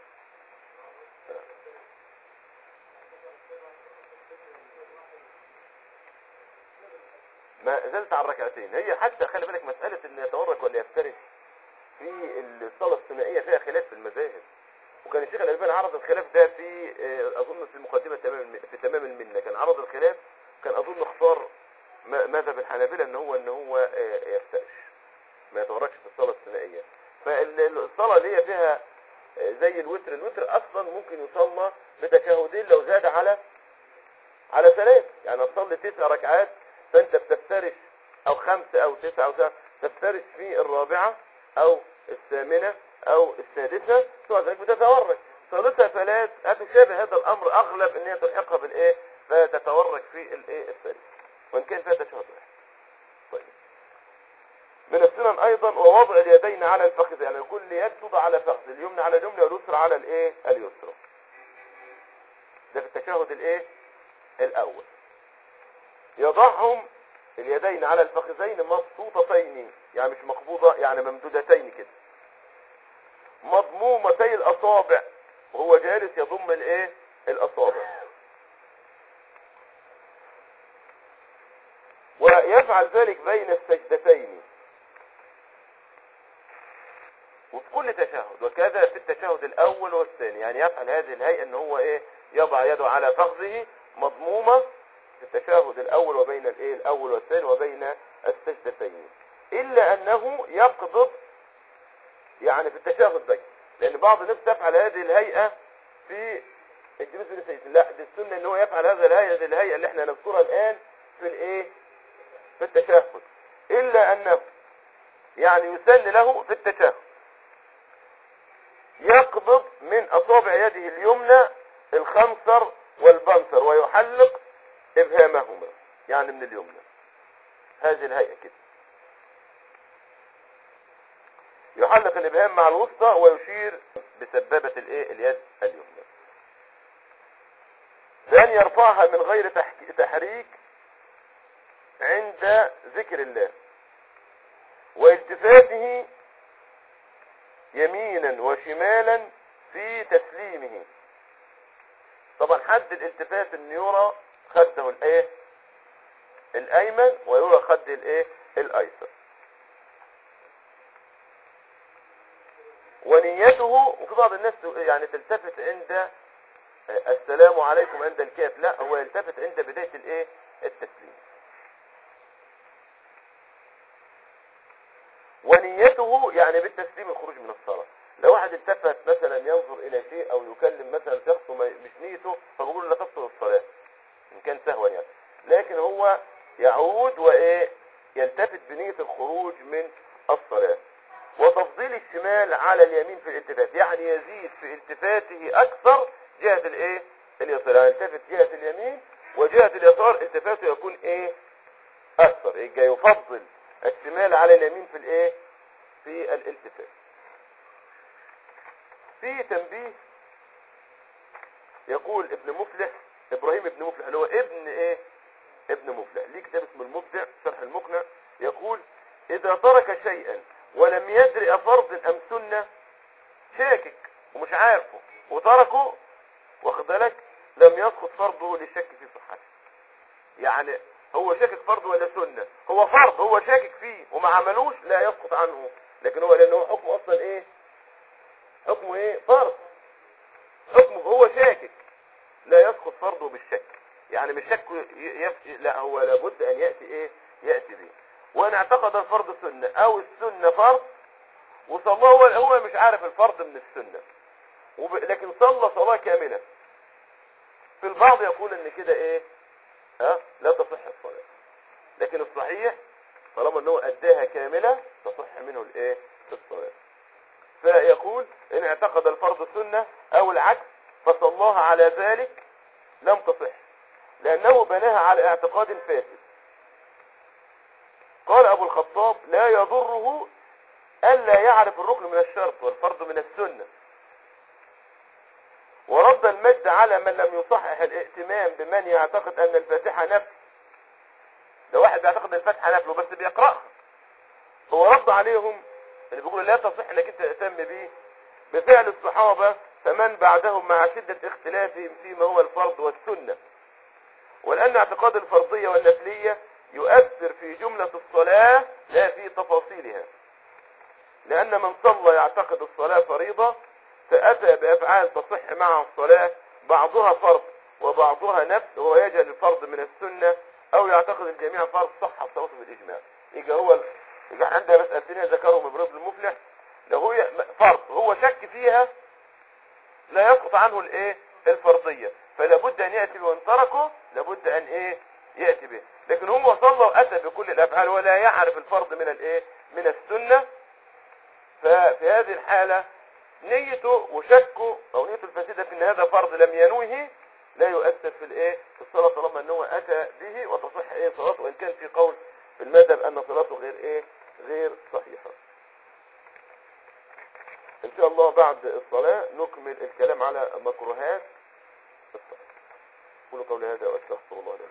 ما زلت على الركعتين هي حتى خلي بالك مسألة ان يتورك ولا يفترش في الصلاة الثنائية فيها خلاف في المذاهب وكان الشيخ الألباني عرض الخلاف ده في آه، أظن في مقدمة تمام الم- في تمام المنة كان عرض الخلاف كان أظن اختار م- مذهب الحنابلة ان هو ان هو آه، يفترش ما يتوركش في الصلاة الثنائية فالصلاة اللي هي فيها آه، زي الوتر الوتر أصلا ممكن يصلى بتشهدين لو زاد على على ثلاث يعني تصلي تسع ركعات فانت بتفترش او خمسة او تسعة او سبعة تفترش في الرابعة او الثامنة او السادسة ثم ذلك بتتورك ثالثة ثلاث هتشابه هذا الامر اغلب ان هي تلحقها بالايه فتتورك في الايه الثالث وان كان فيها تشهد واحد طيب من السنن ايضا ووضع اليدين على الفخذ يعني كل يد توضع على فخذ اليمنى على اليمنى واليسرى على الايه اليسرى ده في التشهد الايه الاول يضعهم اليدين على الفخذين مبسوطتين يعني مش مقبوضة يعني ممدودتين كده مضمومتي الاصابع وهو جالس يضم الايه الاصابع ويفعل ذلك بين السجدتين وفي كل تشهد وكذا في التشهد الاول والثاني يعني يفعل هذه الهيئة ان هو ايه يضع يده على فخذه مضمومة في التشهد الاول وبين الايه الاول والثاني وبين السجدتين الا انه يقبض يعني في التشهد بس لان بعض الناس تفعل هذه الهيئة في الجلوس بين السجدتين لا دي السنة ان هو يفعل هذا الهيئة هذه الهيئة اللي احنا نذكرها الان في الايه في التشهد الا انه يعني يسن له في التشهد يقبض من اصابع يده اليمنى الخنصر والبنصر ويحلق ابهامهما يعني من اليمنى هذه الهيئة كده يحلق الابهام مع الوسطى ويشير بسبابة الايه اليد اليمنى بأن يرفعها من غير تحك- تحريك عند ذكر الله والتفاته يمينا وشمالا في تسليمه طبعا حد الالتفات ان يرى خده الايه الايمن ويرى خد الايه الايسر ونيته وفي بعض الناس يعني تلتفت عند السلام عليكم عند الكاف لا هو يلتفت عند بداية الايه التسليم ونيته يعني بالتسليم الخروج من الصلاة لو واحد التفت مثلا ينظر الى شيء او يكلم مثلا شخص وما- مش نيته فبقول لا تبطل الصلاة ان كان سهوا يعني لكن هو يعود وايه يلتفت بنية الخروج من الصلاة وتفضيل الشمال على اليمين في الالتفات يعني يزيد في التفاته اكثر جهة الايه اليسار يعني يلتفت جهة اليمين وجهة اليسار التفاته يكون ايه اكثر يبقى يفضل الشمال على اليمين في الايه في الالتفات في تنبيه يقول ابن مفلح ابراهيم ابن مفلح اللي هو ابن ايه ابن مفلح ليه كتاب اسمه المبدع شرح المقنع يقول اذا ترك شيئا ولم يدري افرض ام سنة شاكك ومش عارفه وتركه واخد بالك لم يسقط فرضه للشك في صحته يعني هو شاكك فرض ولا سنة هو فرض هو شاكك فيه وما عملوش لا يسقط عنه لكن هو لانه هو حكمه اصلا ايه حكمه ايه فرض حكمه هو شاكك لا يسقط فرضه بالشك يعني مش شك يفشي لا هو لابد ان يأتي ايه يأتي به وان اعتقد الفرض سنة او السنة فرض وصلاه هو هو مش عارف الفرض من السنة وب... لكن صلى صلاة كاملة في البعض يقول ان كده ايه ها لا تصح الصلاة لكن الصحيح طالما ان هو اداها كاملة تصح منه الايه الصلاة فيقول ان اعتقد الفرض سنة او العكس فصلاها على ذلك لم تصح لانه بناها على اعتقاد فاسد قال ابو الخطاب لا يضره الا يعرف الركن من الشرط والفرض من السنة ورد المجد على من لم يصحح الائتمام بمن يعتقد ان الفاتحة نفس ده واحد بيعتقد ان الفاتحة نفل وبس بيقرأها هو رد عليهم اللي بيقولوا لا تصح انك انت تهتم به بفعل الصحابة فمن بعدهم مع شدة اختلافهم فيما هو الفرض والسنة ولأن اعتقاد الفرضية والنفلية يؤثر في جملة الصلاة لا في تفاصيلها لأن من صلى يعتقد الصلاة فريضة فأتى بأفعال تصح معها الصلاة بعضها فرض وبعضها نفس وهو يجعل الفرض من السنة أو يعتقد الجميع فرض صح الصلاة بالإجماع يجي هو يجي عندنا مسألتين ذكرهم ابن رشد المفلح لو هو فرض هو شك فيها لا يسقط عنه الايه الفرضية فلا بد ان يأتي به وان تركه لابد ان ايه يأتي به لكن هو صلى واتى بكل الافعال ولا يعرف الفرض من الايه من السنة ففي هذه الحالة نيته وشكه او نيته الفاسدة في ان هذا فرض لم ينوه لا يؤثر في الايه في الصلاة طالما ان هو اتى به وتصح ايه صلاته وان كان في قول في المذهب ان صلاته غير ايه غير صحيحة ان شاء الله بعد الصلاة نكمل الكلام على مكروهات الصلاة قولوا قولي هذا واستغفر الله لي